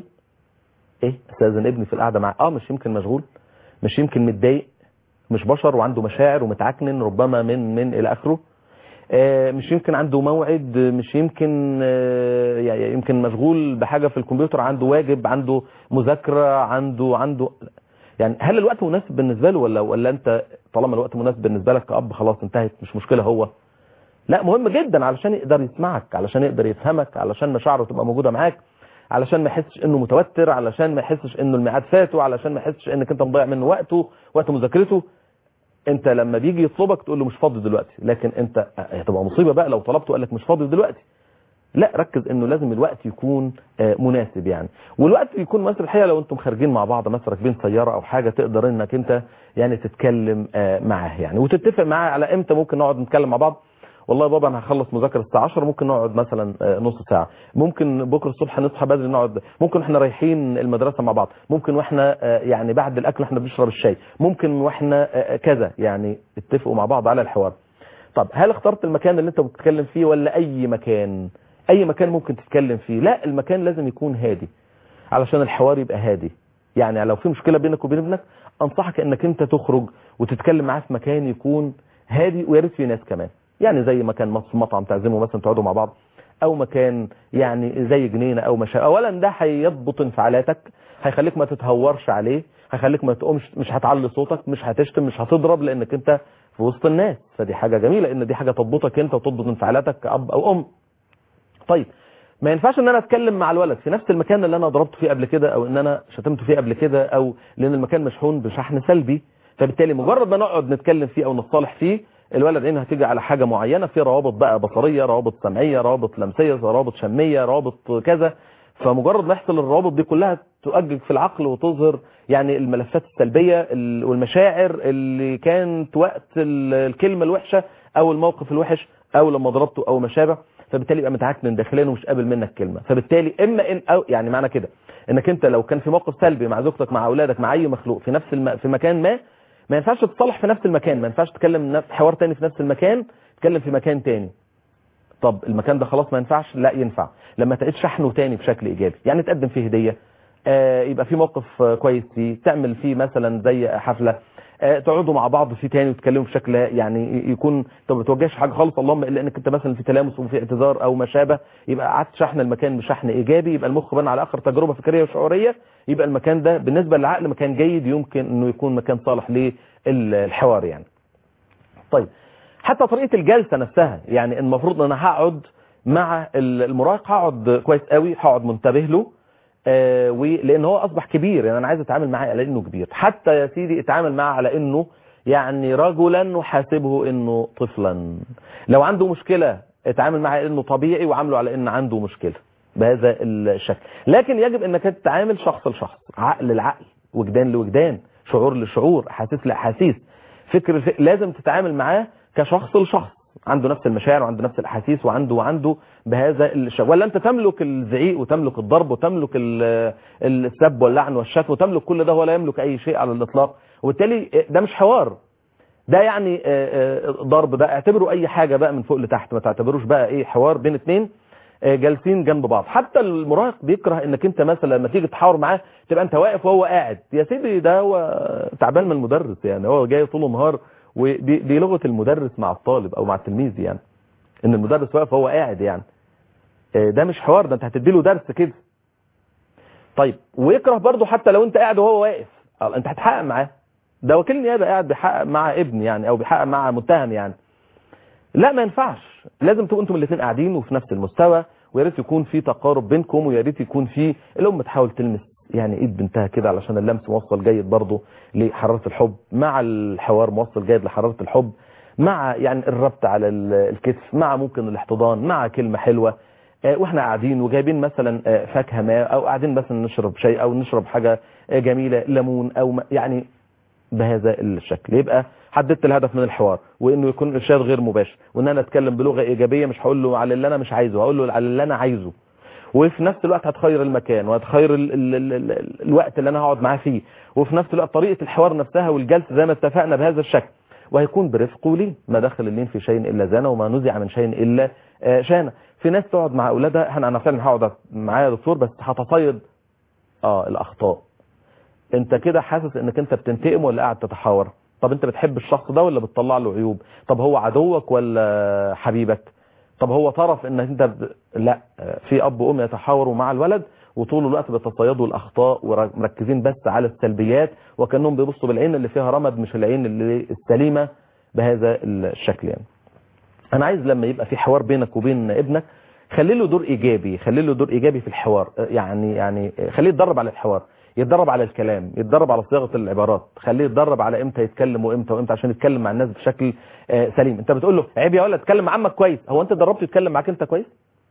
ايه استاذن ابني في القعده معاه اه مش يمكن مشغول مش يمكن متضايق مش بشر وعنده مشاعر ومتعكنن ربما من من الى اخره آه مش يمكن عنده موعد مش يمكن آه يعني يمكن مشغول بحاجه في الكمبيوتر عنده واجب عنده مذاكره عنده عنده يعني هل الوقت مناسب بالنسبه له ولا ولا انت طالما الوقت مناسب بالنسبه لك كاب خلاص انتهت مش مشكله هو لا مهم جدا علشان يقدر يسمعك علشان يقدر يفهمك علشان مشاعره تبقى موجوده معاك علشان ما يحسش انه متوتر علشان ما يحسش انه الميعاد فاته علشان ما يحسش انك انت مضيع منه وقته وقت مذاكرته انت لما بيجي يطلبك تقول له مش فاضي دلوقتي لكن انت هتبقى مصيبه بقى لو طلبته قال لك مش فاضي دلوقتي لا ركز انه لازم الوقت يكون مناسب يعني والوقت يكون مثلا الحقيقه لو انتم خارجين مع بعض مثلا راكبين سياره او حاجه تقدر انك انت يعني تتكلم معاه يعني وتتفق معاه على امتى ممكن نقعد نتكلم مع بعض والله يا بابا انا هخلص مذاكره الساعه 10 ممكن نقعد مثلا نص ساعه ممكن بكره الصبح نصحى بدري نقعد ممكن احنا رايحين المدرسه مع بعض ممكن واحنا يعني بعد الاكل احنا بنشرب الشاي ممكن واحنا كذا يعني اتفقوا مع بعض على الحوار طب هل اخترت المكان اللي انت بتتكلم فيه ولا اي مكان اي مكان ممكن تتكلم فيه لا المكان لازم يكون هادي علشان الحوار يبقى هادي يعني لو في مشكله بينك وبين ابنك انصحك انك انت تخرج وتتكلم معاه في مكان يكون هادي ويا ريت فيه ناس كمان يعني زي مكان مطعم تعزموا مثلا تقعدوا مع بعض او مكان يعني زي جنينه او مشا اولا ده هيضبط انفعالاتك هيخليك ما تتهورش عليه هيخليك ما تقومش مش هتعلي صوتك مش هتشتم مش هتضرب لانك انت في وسط الناس فدي حاجه جميله ان دي حاجه تضبطك انت وتضبط انفعالاتك كاب او ام طيب ما ينفعش ان انا اتكلم مع الولد في نفس المكان اللي انا ضربته فيه قبل كده او ان انا شتمته فيه قبل كده او لان المكان مشحون بشحن سلبي فبالتالي مجرد ما نقعد نتكلم فيه او نتصالح فيه الولد عينه هتيجي على حاجة معينة في روابط بقى بصرية روابط سمعية روابط لمسية روابط شمية روابط كذا فمجرد ما يحصل الروابط دي كلها تؤجج في العقل وتظهر يعني الملفات السلبية والمشاعر اللي كانت وقت الكلمة الوحشة او الموقف الوحش او لما ضربته او ما شابه فبالتالي يبقى متعكنن داخليا ومش قابل منك كلمة فبالتالي اما ان او يعني معنى كده انك انت لو كان في موقف سلبي مع زوجتك مع اولادك مع اي مخلوق في نفس الم... في مكان ما ما ينفعش تتصالح في نفس المكان ما ينفعش تتكلم نفس حوار تاني في نفس المكان تتكلم في مكان تاني طب المكان ده خلاص ما ينفعش لا ينفع لما تعيد شحنه تاني بشكل ايجابي يعني تقدم فيه هديه آه يبقى في موقف كويس فيه تعمل فيه مثلا زي حفله آه تقعدوا مع بعض فيه تاني وتتكلموا بشكل يعني يكون انت ما بتوجهش حاجه خالص اللهم الا انك انت مثلا في تلامس وفي اعتذار او ما شابه يبقى قعدت شحن المكان بشحن ايجابي يبقى المخ بنى على اخر تجربه فكريه وشعوريه يبقى المكان ده بالنسبه للعقل مكان جيد يمكن انه يكون مكان صالح للحوار يعني طيب حتى طريقه الجلسه نفسها يعني المفروض ان انا هقعد مع المراهق هقعد كويس قوي هقعد منتبه له آه ولان هو اصبح كبير يعني انا عايز اتعامل معاه على انه كبير حتى يا سيدي اتعامل معاه على انه يعني رجلا نحاسبه انه طفلا لو عنده مشكلة اتعامل معاه انه طبيعي وعامله على ان عنده مشكلة بهذا الشكل لكن يجب انك تتعامل شخص لشخص عقل لعقل وجدان لوجدان شعور لشعور احاسيس لاحاسيس فكر لفكر لازم تتعامل معاه كشخص لشخص عنده نفس المشاعر وعنده نفس الاحاسيس وعنده وعنده بهذا الشيء ولا انت تملك الزعيق وتملك الضرب وتملك السب واللعن والشتم وتملك كل ده ولا يملك اي شيء على الاطلاق وبالتالي ده مش حوار ده يعني ضرب بقى اعتبره اي حاجة بقى من فوق لتحت ما تعتبروش بقى ايه حوار بين اتنين جالسين جنب بعض حتى المراهق بيكره انك انت مثلا لما تيجي تحاور معاه تبقى انت واقف وهو قاعد يا سيدي ده هو تعبان من المدرس يعني هو جاي طول النهار ودي لغه المدرس مع الطالب او مع التلميذ يعني ان المدرس واقف وهو قاعد يعني ده مش حوار ده انت هتدي له درس كده طيب ويكره برضه حتى لو انت قاعد وهو واقف انت هتحقق معاه ده وكيل نيابه قاعد بيحقق مع ابن يعني او بيحقق مع متهم يعني لا ما ينفعش لازم تبقوا انتم الاثنين قاعدين وفي نفس المستوى ويا ريت يكون في تقارب بينكم ويا ريت يكون في الام تحاول تلمس يعني ايد بنتها كده علشان اللمس موصل جيد برضه لحراره الحب مع الحوار موصل جيد لحراره الحب مع يعني الربط على ال- الكتف مع ممكن الاحتضان مع كلمه حلوه آه، واحنا قاعدين وجايبين مثلا آه، فاكهه ما او قاعدين مثلا نشرب شيء او نشرب حاجه آه، جميله ليمون او ما- يعني بهذا الشكل يبقى حددت الهدف من الحوار وانه يكون ارشاد غير مباشر وان انا اتكلم بلغه ايجابيه مش هقول له على اللي انا مش عايزه هقول له على اللي انا عايزه وفي نفس الوقت هتخير المكان وهتخير ال ال ال ال الوقت اللي انا هقعد معاه فيه وفي نفس الوقت طريقه الحوار نفسها والجلسه زي ما اتفقنا بهذا الشكل وهيكون برفق ولين ما دخل اللين في شيء الا زانه وما نزع من شيء الا آه، شانه في ناس تقعد مع اولادها انا انا فعلا هقعد معايا يا دكتور بس هتصيد اه الاخطاء انت كده حاسس انك انت بتنتقم ولا قاعد تتحاور طب انت بتحب الشخص ده ولا بتطلع له عيوب طب هو عدوك ولا حبيبك طب هو طرف انك انت ب... لا في اب وام يتحاوروا مع الولد وطول الوقت بيتصيدوا الاخطاء ومركزين بس على السلبيات وكانهم بيبصوا بالعين اللي فيها رمد مش العين اللي السليمه بهذا الشكل يعني انا عايز لما يبقى في حوار بينك وبين ابنك خلي له دور ايجابي خلي له دور ايجابي في الحوار يعني يعني خليه يتدرب على الحوار يتدرب على الكلام يتدرب على صياغه العبارات خليه يتدرب على امتى يتكلم وامتى وامتى عشان يتكلم مع الناس بشكل آه، سليم انت بتقول له عيب يا ولد اتكلم مع عمك كويس هو انت دربته يتكلم معاك انت كويس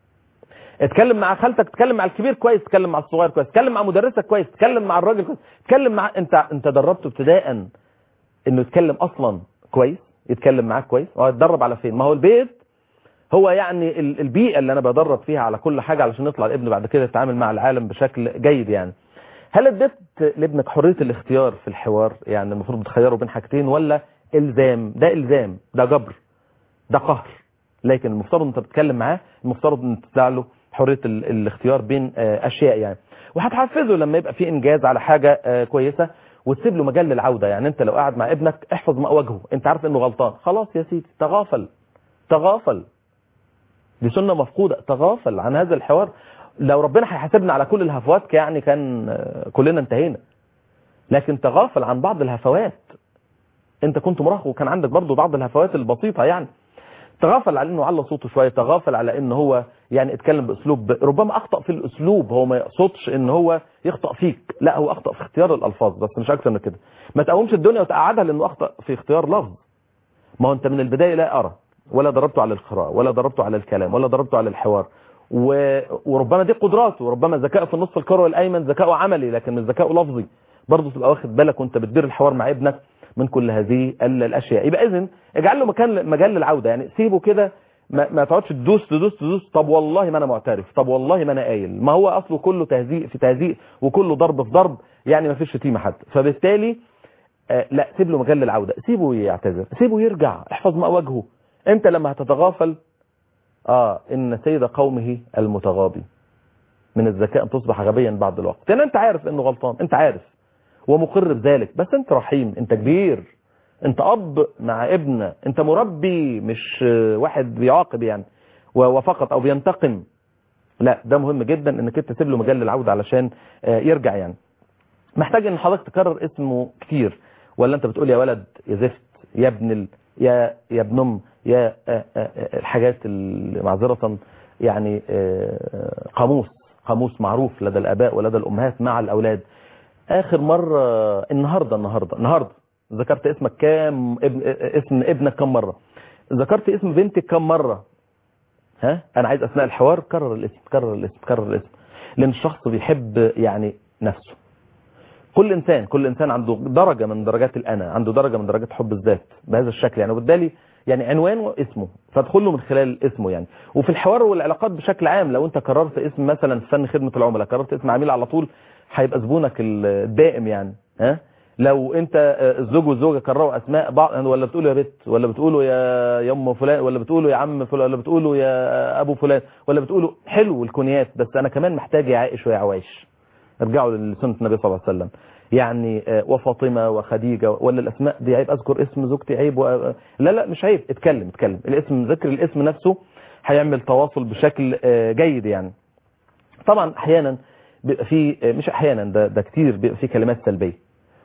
اتكلم مع خالتك اتكلم مع الكبير كويس اتكلم مع الصغير كويس اتكلم مع مدرسك كويس اتكلم مع الراجل كويس اتكلم مع انت انت دربته ابتداء انه يتكلم اصلا كويس يتكلم معاك كويس هو يتدرب على فين ما هو البيت هو يعني ال- البيئه اللي انا بدرب فيها على كل حاجه علشان يطلع الابن بعد كده يتعامل مع العالم بشكل جيد يعني هل اديت لابنك حريه الاختيار في الحوار يعني المفروض بتخيره بين حاجتين ولا الزام ده الزام ده جبر ده قهر لكن المفترض انت بتتكلم معاه المفترض ان تدع له حريه ال- الاختيار بين آه، اشياء يعني وهتحفزه لما يبقى في انجاز على حاجه آه، كويسه وتسيب له مجال للعوده يعني انت لو قاعد مع ابنك احفظ ما وجهه انت عارف انه غلطان خلاص يا سيدي تغافل تغافل دي سنه مفقوده تغافل عن هذا الحوار لو ربنا هيحاسبنا على كل الهفوات يعني كان آه، كلنا انتهينا لكن تغافل عن بعض الهفوات انت كنت مراهق وكان عندك برضو بعض الهفوات البسيطه يعني تغافل على انه على صوته شويه تغافل على ان هو يعني اتكلم باسلوب ربما اخطا في الاسلوب هو ما يقصدش ان هو يخطا فيك لا هو اخطا في اختيار الالفاظ بس مش اكتر من كده ما تقومش الدنيا وتقعدها لانه اخطا في اختيار لفظ ما هو انت من البدايه لا ارى ولا دربته على القراءه ولا دربته على الكلام ولا دربته على الحوار و... وربما دي قدراته وربما ذكاء في النصف الكروي الايمن ذكاء عملي لكن مش ذكاء لفظي برضه تبقى واخد بالك وانت بتدير الحوار مع ابنك من كل هذه ال- الاشياء يبقى اذن اجعل له مكان مجال للعوده يعني سيبه كده ما, ما تقعدش تدوس تدوس تدوس طب والله ما انا معترف طب والله ما انا قايل ما هو اصله كله تهزيء في تهزيء وكله ضرب في ضرب يعني ما فيش شتيمه حد فبالتالي آه لا سيب له مجال للعوده سيبه يعتذر سيبه يرجع احفظ ما وجهه انت لما هتتغافل اه ان سيد قومه المتغاضي من الذكاء ان تصبح غبيا بعد الوقت لان انت عارف انه غلطان انت عارف ومقر بذلك بس انت رحيم انت كبير انت اب مع ابن انت مربي مش آه، واحد بيعاقب يعني و- وفقط او بينتقم لا ده مهم جدا انك انت تسيب له مجال للعوده علشان آه، يرجع يعني محتاج ان حضرتك تكرر اسمه كتير ولا انت بتقول يا ولد يا زفت يا ابن ال... يا يا ابن ام يا آه، آه، آه، الحاجات اللي معذره يعني آه، قاموس قاموس معروف لدى الاباء ولدى الامهات مع الاولاد اخر مره النهارده النهارده النهارده ذكرت اسمك كام ابن اسم ابنك كم مره ذكرت اسم بنتك كم مره ها انا عايز اثناء الحوار كرر الاسم كرر الاسم كرر الاسم لان الشخص بيحب يعني نفسه كل انسان كل انسان عنده درجه من درجات الانا عنده درجه من درجات حب الذات بهذا الشكل يعني وبالتالي يعني عنوانه اسمه فادخل له من خلال اسمه يعني وفي الحوار والعلاقات بشكل عام لو انت كررت اسم مثلا في فن خدمه العملاء كررت اسم عميل على طول هيبقى زبونك الدائم يعني ها لو انت آه، الزوج والزوجه كرروا اسماء بعض ولا بتقولوا يا بت ولا بتقولوا يا يا ام فلان ولا بتقولوا يا عم فلان ولا بتقولوا يا ابو فلان ولا بتقولوا حلو الكنيات بس انا كمان محتاج يا عائش ويا عوايش ارجعوا لسنه النبي صلى الله عليه وسلم يعني آه، وفاطمه وخديجه ولا الاسماء دي عيب اذكر اسم زوجتي عيب و... لا لا مش عيب اتكلم اتكلم الاسم ذكر الاسم نفسه هيعمل تواصل بشكل آه، جيد يعني طبعا احيانا بيبقى في آه، مش احيانا ده ده كتير بيبقى في كلمات سلبيه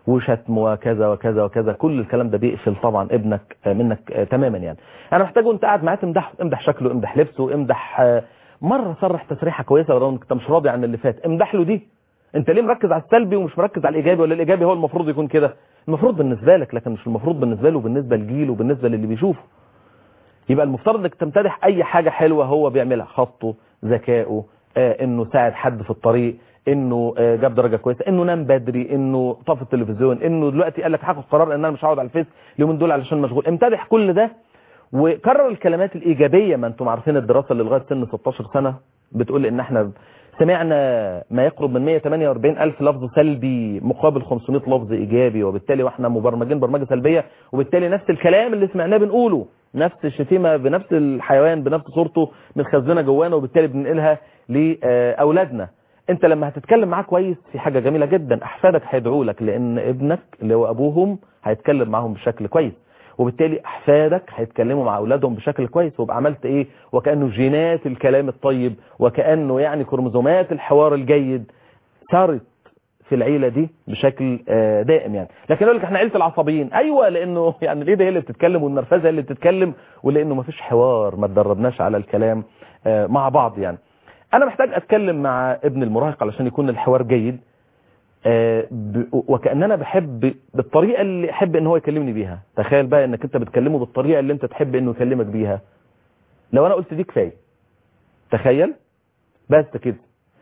وشتم وكذا وكذا وكذا كل الكلام ده بيقفل طبعا ابنك آه، منك آه، تماما يعني انا محتاج وانت قاعد معاه تمدح امدح شكله امدح لبسه امدح آه، مره صرح تصريحه كويسه لو انت مش راضي عن اللي فات امدح له دي انت ليه مركز على السلبي ومش مركز على الايجابي ولا الايجابي هو المفروض يكون كده المفروض بالنسبه لك لكن مش المفروض بالنسبه له وبالنسبه لجيله وبالنسبه للي بيشوفه يبقى المفترض انك تمتدح اي حاجة حلوة هو بيعملها خطه ذكائه آه انه ساعد حد في الطريق انه آه جاب درجة كويسة انه نام بدري انه طفى التلفزيون انه دلوقتي قال لك هاخد قرار ان انا مش هقعد على الفيس اليومين دول علشان مشغول امتدح كل ده وكرر الكلمات الايجابية ما انتم عارفين الدراسة اللي لغاية سن 16 سنة بتقول ان احنا سمعنا ما يقرب من 148 ألف لفظ سلبي مقابل 500 لفظ إيجابي وبالتالي واحنا مبرمجين برمجة سلبية وبالتالي نفس الكلام اللي سمعناه بنقوله نفس الشتيمة بنفس الحيوان بنفس صورته متخزنة جوانا وبالتالي بننقلها لأولادنا انت لما هتتكلم معاه كويس في حاجة جميلة جدا احفادك هيدعوا لك لان ابنك اللي هو ابوهم هيتكلم معاهم بشكل كويس وبالتالي احفادك هيتكلموا مع اولادهم بشكل كويس ويبقى عملت ايه وكانه جينات الكلام الطيب وكانه يعني كروموزومات الحوار الجيد صارت في العيله دي بشكل آه، دائم يعني لكن يقول لك احنا عيله العصبيين ايوه لانه يعني الايد هي اللي بتتكلم والنرفزه هي اللي بتتكلم ولانه ما فيش حوار ما تدربناش على الكلام آه، مع بعض يعني انا محتاج اتكلم مع ابن المراهق علشان يكون الحوار جيد آه، ب- وكأننا بحب بالطريقة اللي احب ان هو يكلمني بيها تخيل بقى انك انت بتكلمه بالطريقة اللي انت تحب انه يكلمك بيها لو انا قلت دي كفاية تخيل بس كده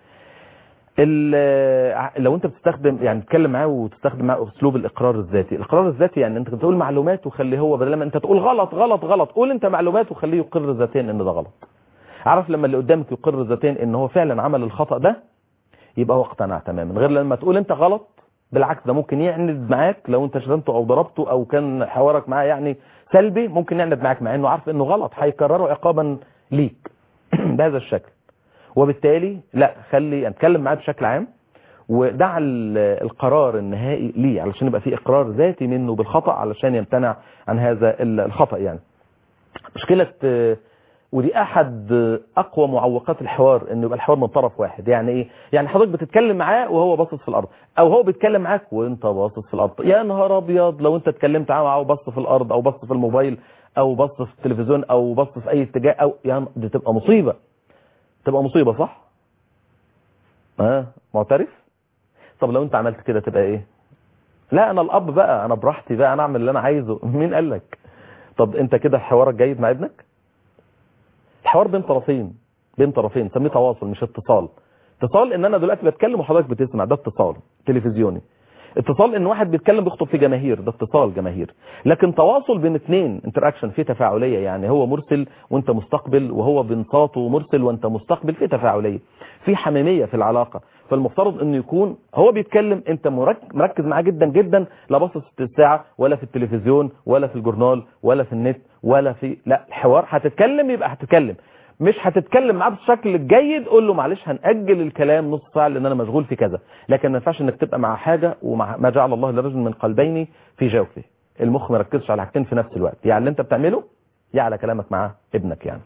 ال- لو انت بتستخدم يعني تتكلم معاه وتستخدم معاه اسلوب الاقرار الذاتي الاقرار الذاتي يعني انت بتقول معلومات وخليه هو بدل ما انت تقول غلط غلط غلط قول انت معلومات وخليه يقر ذاتيا ان ده غلط عارف لما اللي قدامك يقر ذاتيا ان هو فعلا عمل الخطأ ده يبقى هو اقتنع تماما غير لما تقول انت غلط بالعكس ده ممكن يعند معاك لو انت شتمته او ضربته او كان حوارك معاه يعني سلبي ممكن يعند معاك مع انه عارف انه غلط هيكرره عقابا ليك بهذا الشكل وبالتالي لا خلي اتكلم معاه بشكل عام ودع ال- القرار النهائي ليه علشان يبقى في اقرار ذاتي منه بالخطأ علشان يمتنع عن هذا ال- الخطأ يعني مشكلة آه، ودي احد آه، اقوى معوقات الحوار انه يبقى الحوار من طرف واحد يعني ايه يعني حضرتك بتتكلم معاه وهو باصص في الارض او هو بيتكلم معاك وانت باصص في الارض يا نهار ابيض لو انت اتكلمت معاه وبص في الارض او بص في الموبايل او بص في التلفزيون او بص في اي اتجاه او يعني دي تبقى مصيبة تبقى مصيبة صح اه معترف طب لو انت عملت كده تبقى ايه لا انا الاب بقى انا براحتي بقى انا اعمل اللي انا عايزه مين قال لك طب انت كده حوارك جيد مع ابنك الحوار بين طرفين بين طرفين سميه تواصل مش اتصال اتصال ان انا دلوقتي بتكلم وحضرتك بتسمع ده اتصال تلفزيوني اتصال ان واحد بيتكلم بيخطب في جماهير ده اتصال جماهير لكن تواصل بين اثنين انتراكشن في تفاعليه يعني هو مرسل وانت مستقبل وهو بنصاته مرسل وانت مستقبل في تفاعليه في حميميه في العلاقه فالمفترض انه يكون هو بيتكلم انت مرك- مركز معاه جدا جدا لا باصص في الساعه ولا في التلفزيون ولا في الجورنال ولا في النت ولا في لا الحوار هتتكلم يبقى هتتكلم مش هتتكلم معاه بالشكل الجيد قول له معلش هنأجل الكلام نص ساعة لان انا مشغول في كذا لكن ما ينفعش انك تبقى مع حاجة ومع ما جعل الله لرجل من قلبين في جوفه المخ ما يركزش على حاجتين في نفس الوقت يعني اللي انت بتعمله يا على كلامك مع ابنك يعني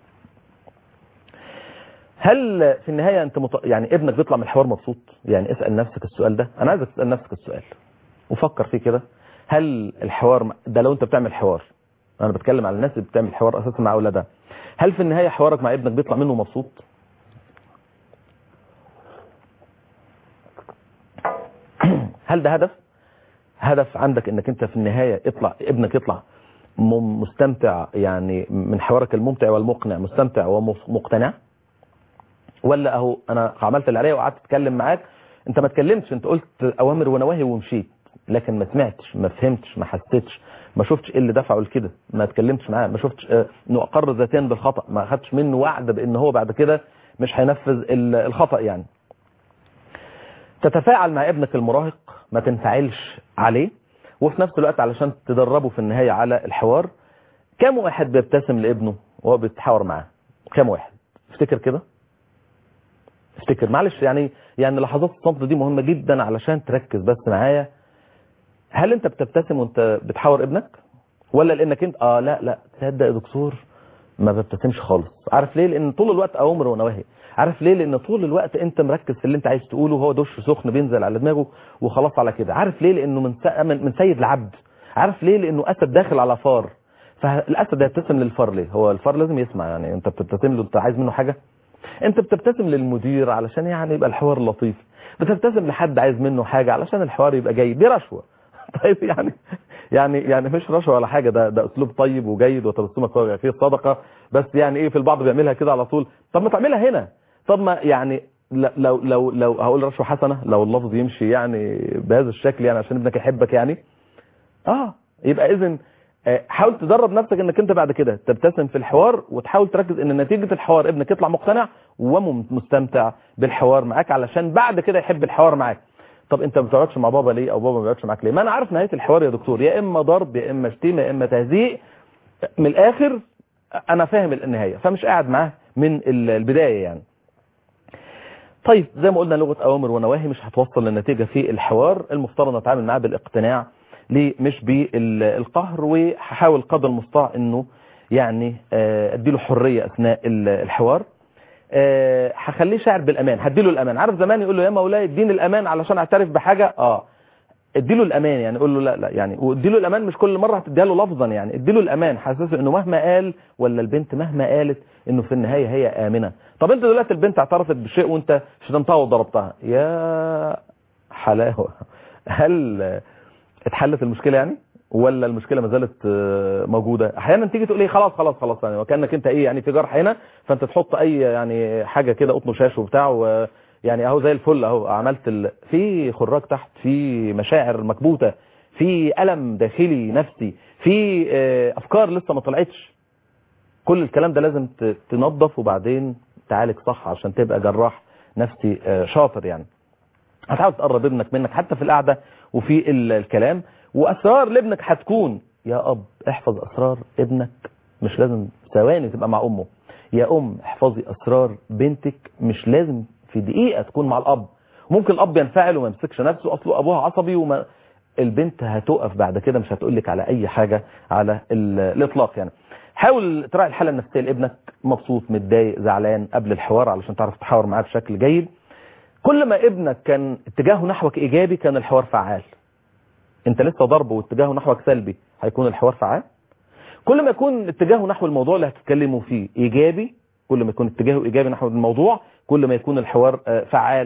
هل في النهاية انت مط... يعني ابنك بيطلع من الحوار مبسوط يعني اسأل نفسك السؤال ده انا عايزك تسأل نفسك السؤال وفكر فيه كده هل الحوار ده لو انت بتعمل حوار انا بتكلم على الناس اللي بتعمل حوار اساسا مع اولادها هل في النهاية حوارك مع ابنك بيطلع منه مبسوط هل ده هدف هدف عندك انك انت في النهاية يطلع ابنك يطلع م- مستمتع يعني من حوارك الممتع والمقنع مستمتع ومقتنع ولا اهو انا عملت اللي عليا وقعدت اتكلم معاك انت ما اتكلمتش انت قلت اوامر ونواهي ومشيت لكن ما سمعتش ما فهمتش ما حسيتش ما شفتش ايه اللي دفعه لكده ما اتكلمتش معاه ما شفتش آه، انه اقر ذاتيا بالخطا ما اخدش منه وعد بان هو بعد كده مش هينفذ ال- الخطا يعني تتفاعل مع ابنك المراهق ما تنفعلش عليه وفي نفس الوقت علشان تدربه في النهاية على الحوار كم واحد بيبتسم لابنه وهو بيتحاور معاه كم واحد افتكر كده افتكر معلش يعني يعني لحظات الصمت دي مهمة جدا علشان تركز بس معايا هل انت بتبتسم وانت بتحاور ابنك ولا لانك انت اه لا لا تصدق يا دكتور ما ببتسمش خالص عارف ليه لان طول الوقت اوامر ونواهي عارف ليه لان طول الوقت انت مركز في اللي انت عايز تقوله هو دش سخن بينزل على دماغه وخلاص على كده عارف ليه لانه من س- من من سيد لعبد عارف ليه لانه اسد داخل على فار فالاسد هيبتسم للفار ليه هو الفار لازم يسمع يعني انت بتبتسم له انت عايز منه حاجه انت بتبتسم للمدير علشان يعني يبقى الحوار لطيف بتبتسم لحد عايز منه حاجه علشان الحوار يبقى جيد دي رشوه طيب يعني يعني يعني مش رشوه ولا حاجه ده ده اسلوب طيب وجيد وتبسمك وجه فيه صدقه بس يعني ايه في البعض بيعملها كده على طول طب ما تعملها هنا طب ما يعني ل- لو لو لو هقول رشوه حسنه لو اللفظ يمشي يعني بهذا الشكل يعني عشان ابنك يحبك يعني اه يبقى اذا حاول تدرب نفسك انك انت بعد كده تبتسم في الحوار وتحاول تركز ان نتيجة الحوار ابنك يطلع مقتنع ومستمتع بالحوار معاك علشان بعد كده يحب الحوار معاك طب انت ما بتقعدش مع بابا ليه او بابا ما بيقعدش معاك ليه ما انا عارف نهاية الحوار يا دكتور يا اما ضرب يا اما شتيمه يا اما تهزيء من الاخر انا فاهم النهاية فمش قاعد معاه من ال- البداية يعني طيب زي ما قلنا لغة أوامر ونواهي مش هتوصل للنتيجة في الحوار المفترض نتعامل معاه بالاقتناع ليه مش بالقهر وهحاول قدر المستطاع انه يعني آه، اديله حرية اثناء ال- الحوار آه، هخليه شاعر بالامان هديله الامان عارف زمان يقول له يا مولاي اديني الامان علشان اعترف بحاجة اه اديله الامان يعني قول له لا لا يعني واديله الامان مش كل مره هتديها له لفظا يعني اديله الامان حاسس انه مهما قال ولا البنت مهما قالت انه في النهايه هي امنه طب انت دلوقتي البنت اعترفت بشيء وانت شتمتها وضربتها يا حلاوه هل اتحلت المشكله يعني ولا المشكله ما زالت آه، موجوده احيانا تيجي تقول ايه خلاص خلاص خلاص يعني وكانك انت ايه يعني في جرح هنا فانت تحط اي يعني حاجه كده قطن شاش وبتاع و يعني اهو زي الفل اهو عملت ال... في خراج تحت في مشاعر مكبوته في الم داخلي نفسي في آه، افكار لسه ما طلعتش كل الكلام ده لازم ت- تنظف وبعدين تعالج صح عشان تبقى جراح نفسي آه، شاطر يعني هتحاول تقرب ابنك منك حتى في القعدة وفي ال- الكلام واسرار لابنك هتكون يا اب احفظ اسرار ابنك مش لازم ثواني تبقى مع امه يا ام احفظي اسرار بنتك مش لازم في دقيقة تكون مع الاب ممكن الاب ينفعل وما يمسكش نفسه اصله ابوها عصبي وما البنت هتقف بعد كده مش هتقول لك على اي حاجة على ال- الاطلاق يعني حاول تراعي الحالة النفسية لابنك مبسوط متضايق زعلان قبل الحوار علشان تعرف تحاور معاه بشكل جيد كل ما ابنك كان اتجاهه نحوك ايجابي كان الحوار فعال انت لسه ضربه واتجاهه نحوك سلبي هيكون الحوار فعال كل ما يكون اتجاهه نحو الموضوع اللي هتتكلموا فيه ايجابي كل ما يكون اتجاهه ايجابي نحو الموضوع كل ما يكون الحوار آه، فعال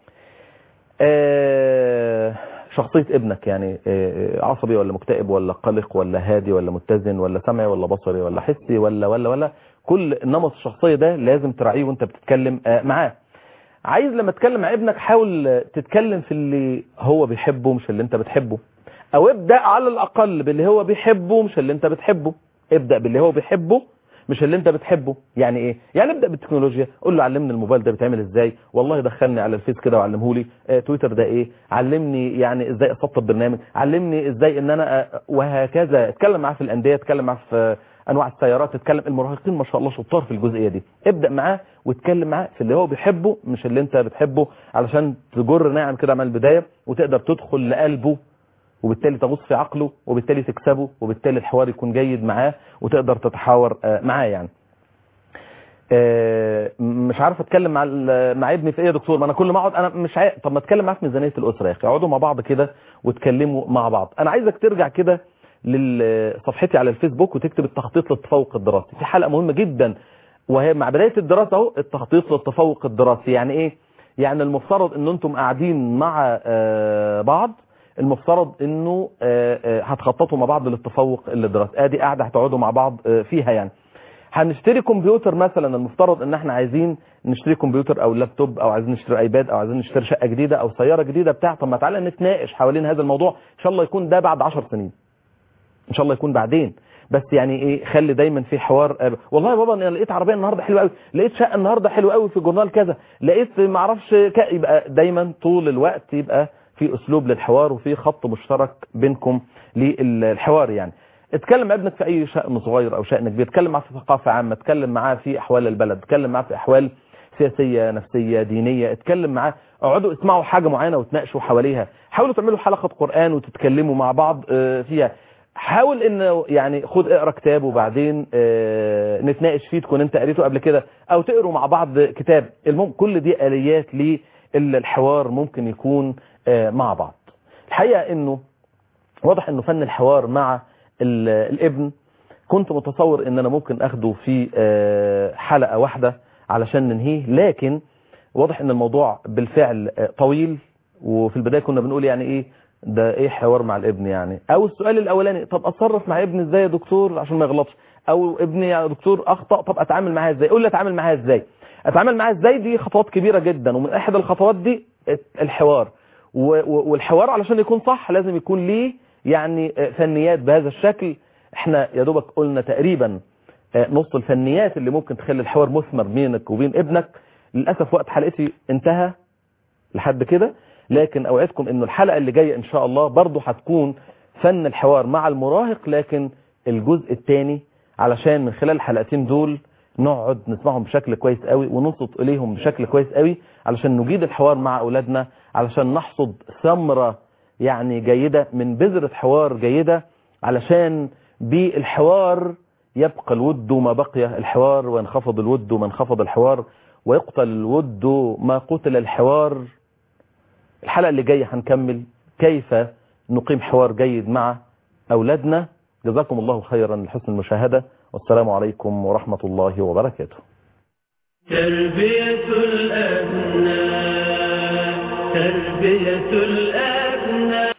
آه، شخصية ابنك يعني آه، عصبي ولا مكتئب ولا قلق ولا هادي ولا متزن ولا سمعي ولا بصري ولا حسي ولا ولا ولا كل نمط الشخصية ده لازم تراعيه وانت بتتكلم آه، معاه عايز لما تتكلم مع ابنك حاول تتكلم في اللي هو بيحبه مش اللي انت بتحبه او ابدأ على الاقل باللي هو بيحبه مش اللي انت بتحبه ابدأ باللي هو بيحبه مش اللي انت بتحبه يعني ايه يعني ابدأ بالتكنولوجيا قول له علمني الموبايل ده بيتعمل ازاي والله دخلني على الفيس كده وعلمه لي اه تويتر ده ايه علمني يعني ازاي اسطب برنامج علمني ازاي ان انا اه وهكذا اتكلم معاه في الانديه اتكلم معاه في اه انواع السيارات اتكلم المراهقين ما شاء الله شطار في الجزئيه دي ابدا معاه واتكلم معاه في اللي هو بيحبه مش اللي انت بتحبه علشان تجر ناعم كده مع البدايه وتقدر تدخل لقلبه وبالتالي تغوص في عقله وبالتالي تكسبه وبالتالي الحوار يكون جيد معاه وتقدر تتحاور آه، معاه يعني آه، مش عارف اتكلم مع ال- مع ابني في ايه يا دكتور ما انا كل ما اقعد انا مش عارف طب ما اتكلم معاه في ميزانيه الاسره يا اخي اقعدوا مع بعض كده واتكلموا مع بعض انا عايزك ترجع كده لصفحتي على الفيسبوك وتكتب التخطيط للتفوق الدراسي في حلقه مهمه جدا وهي مع بدايه الدراسه اهو التخطيط للتفوق الدراسي يعني ايه يعني المفترض ان انتم قاعدين مع آه، بعض المفترض انه آه، آه، هتخططوا مع بعض للتفوق الدراسي ادي قاعده هتقعدوا مع بعض آه، فيها يعني هنشتري كمبيوتر مثلا المفترض ان احنا عايزين نشتري كمبيوتر او لابتوب او عايزين نشتري ايباد او عايزين نشتري شقه جديده او سياره جديده بتاع طب ما تعالى نتناقش حوالين هذا الموضوع ان شاء الله يكون ده بعد 10 سنين ان شاء الله يكون بعدين بس يعني ايه خلي دايما في حوار آه، والله يا بابا انا لقيت عربيه النهارده حلوه قوي لقيت شقه النهارده حلوه قوي في جورنال كذا لقيت ما اعرفش ك- يبقى دايما طول الوقت يبقى في اسلوب للحوار وفي خط مشترك بينكم للحوار يعني اتكلم مع ابنك في اي شأن صغير او شأن كبير اتكلم معاه في ثقافه عامه اتكلم معاه في احوال البلد اتكلم معاه في احوال سياسيه نفسيه دينيه اتكلم معاه اقعدوا اسمعوا حاجه معينه وتناقشوا حواليها حاولوا تعملوا حلقه قران وتتكلموا مع بعض آه، فيها حاول انه يعني خد اقرا كتاب وبعدين اه نتناقش فيه تكون انت قريته قبل كده او تقروا مع بعض كتاب المهم كل دي اليات للحوار ممكن يكون اه مع بعض الحقيقه انه واضح انه فن الحوار مع الابن كنت متصور ان انا ممكن اخده في اه حلقه واحده علشان ننهيه لكن واضح ان الموضوع بالفعل طويل وفي البدايه كنا بنقول يعني ايه ده ايه حوار مع الابن يعني او السؤال الاولاني طب اتصرف مع ابني ازاي يا دكتور عشان ما يغلطش او ابني يا دكتور اخطا طب اتعامل معاه ازاي قول لي اتعامل معاه ازاي اتعامل معاه ازاي دي خطوات كبيره جدا ومن احد الخطوات دي الحوار والحوار علشان يكون صح لازم يكون ليه يعني فنيات بهذا الشكل احنا يا دوبك قلنا تقريبا نص الفنيات اللي ممكن تخلي الحوار مثمر بينك وبين ابنك للاسف وقت حلقتي انتهى لحد كده لكن اوعدكم انه الحلقة اللي جاية ان شاء الله برضو هتكون فن الحوار مع المراهق لكن الجزء الثاني علشان من خلال الحلقتين دول نقعد نسمعهم بشكل كويس قوي وننصت اليهم بشكل كويس قوي علشان نجيد الحوار مع اولادنا علشان نحصد ثمرة يعني جيدة من بذرة حوار جيدة علشان بالحوار يبقى الود ما بقي الحوار وينخفض الود ما انخفض الحوار ويقتل الود ما قتل الحوار الحلقة اللي جاية هنكمل كيف نقيم حوار جيد مع أولادنا جزاكم الله خيرا لحسن المشاهدة والسلام عليكم ورحمة الله وبركاته تربية الأبناء تربية الأبناء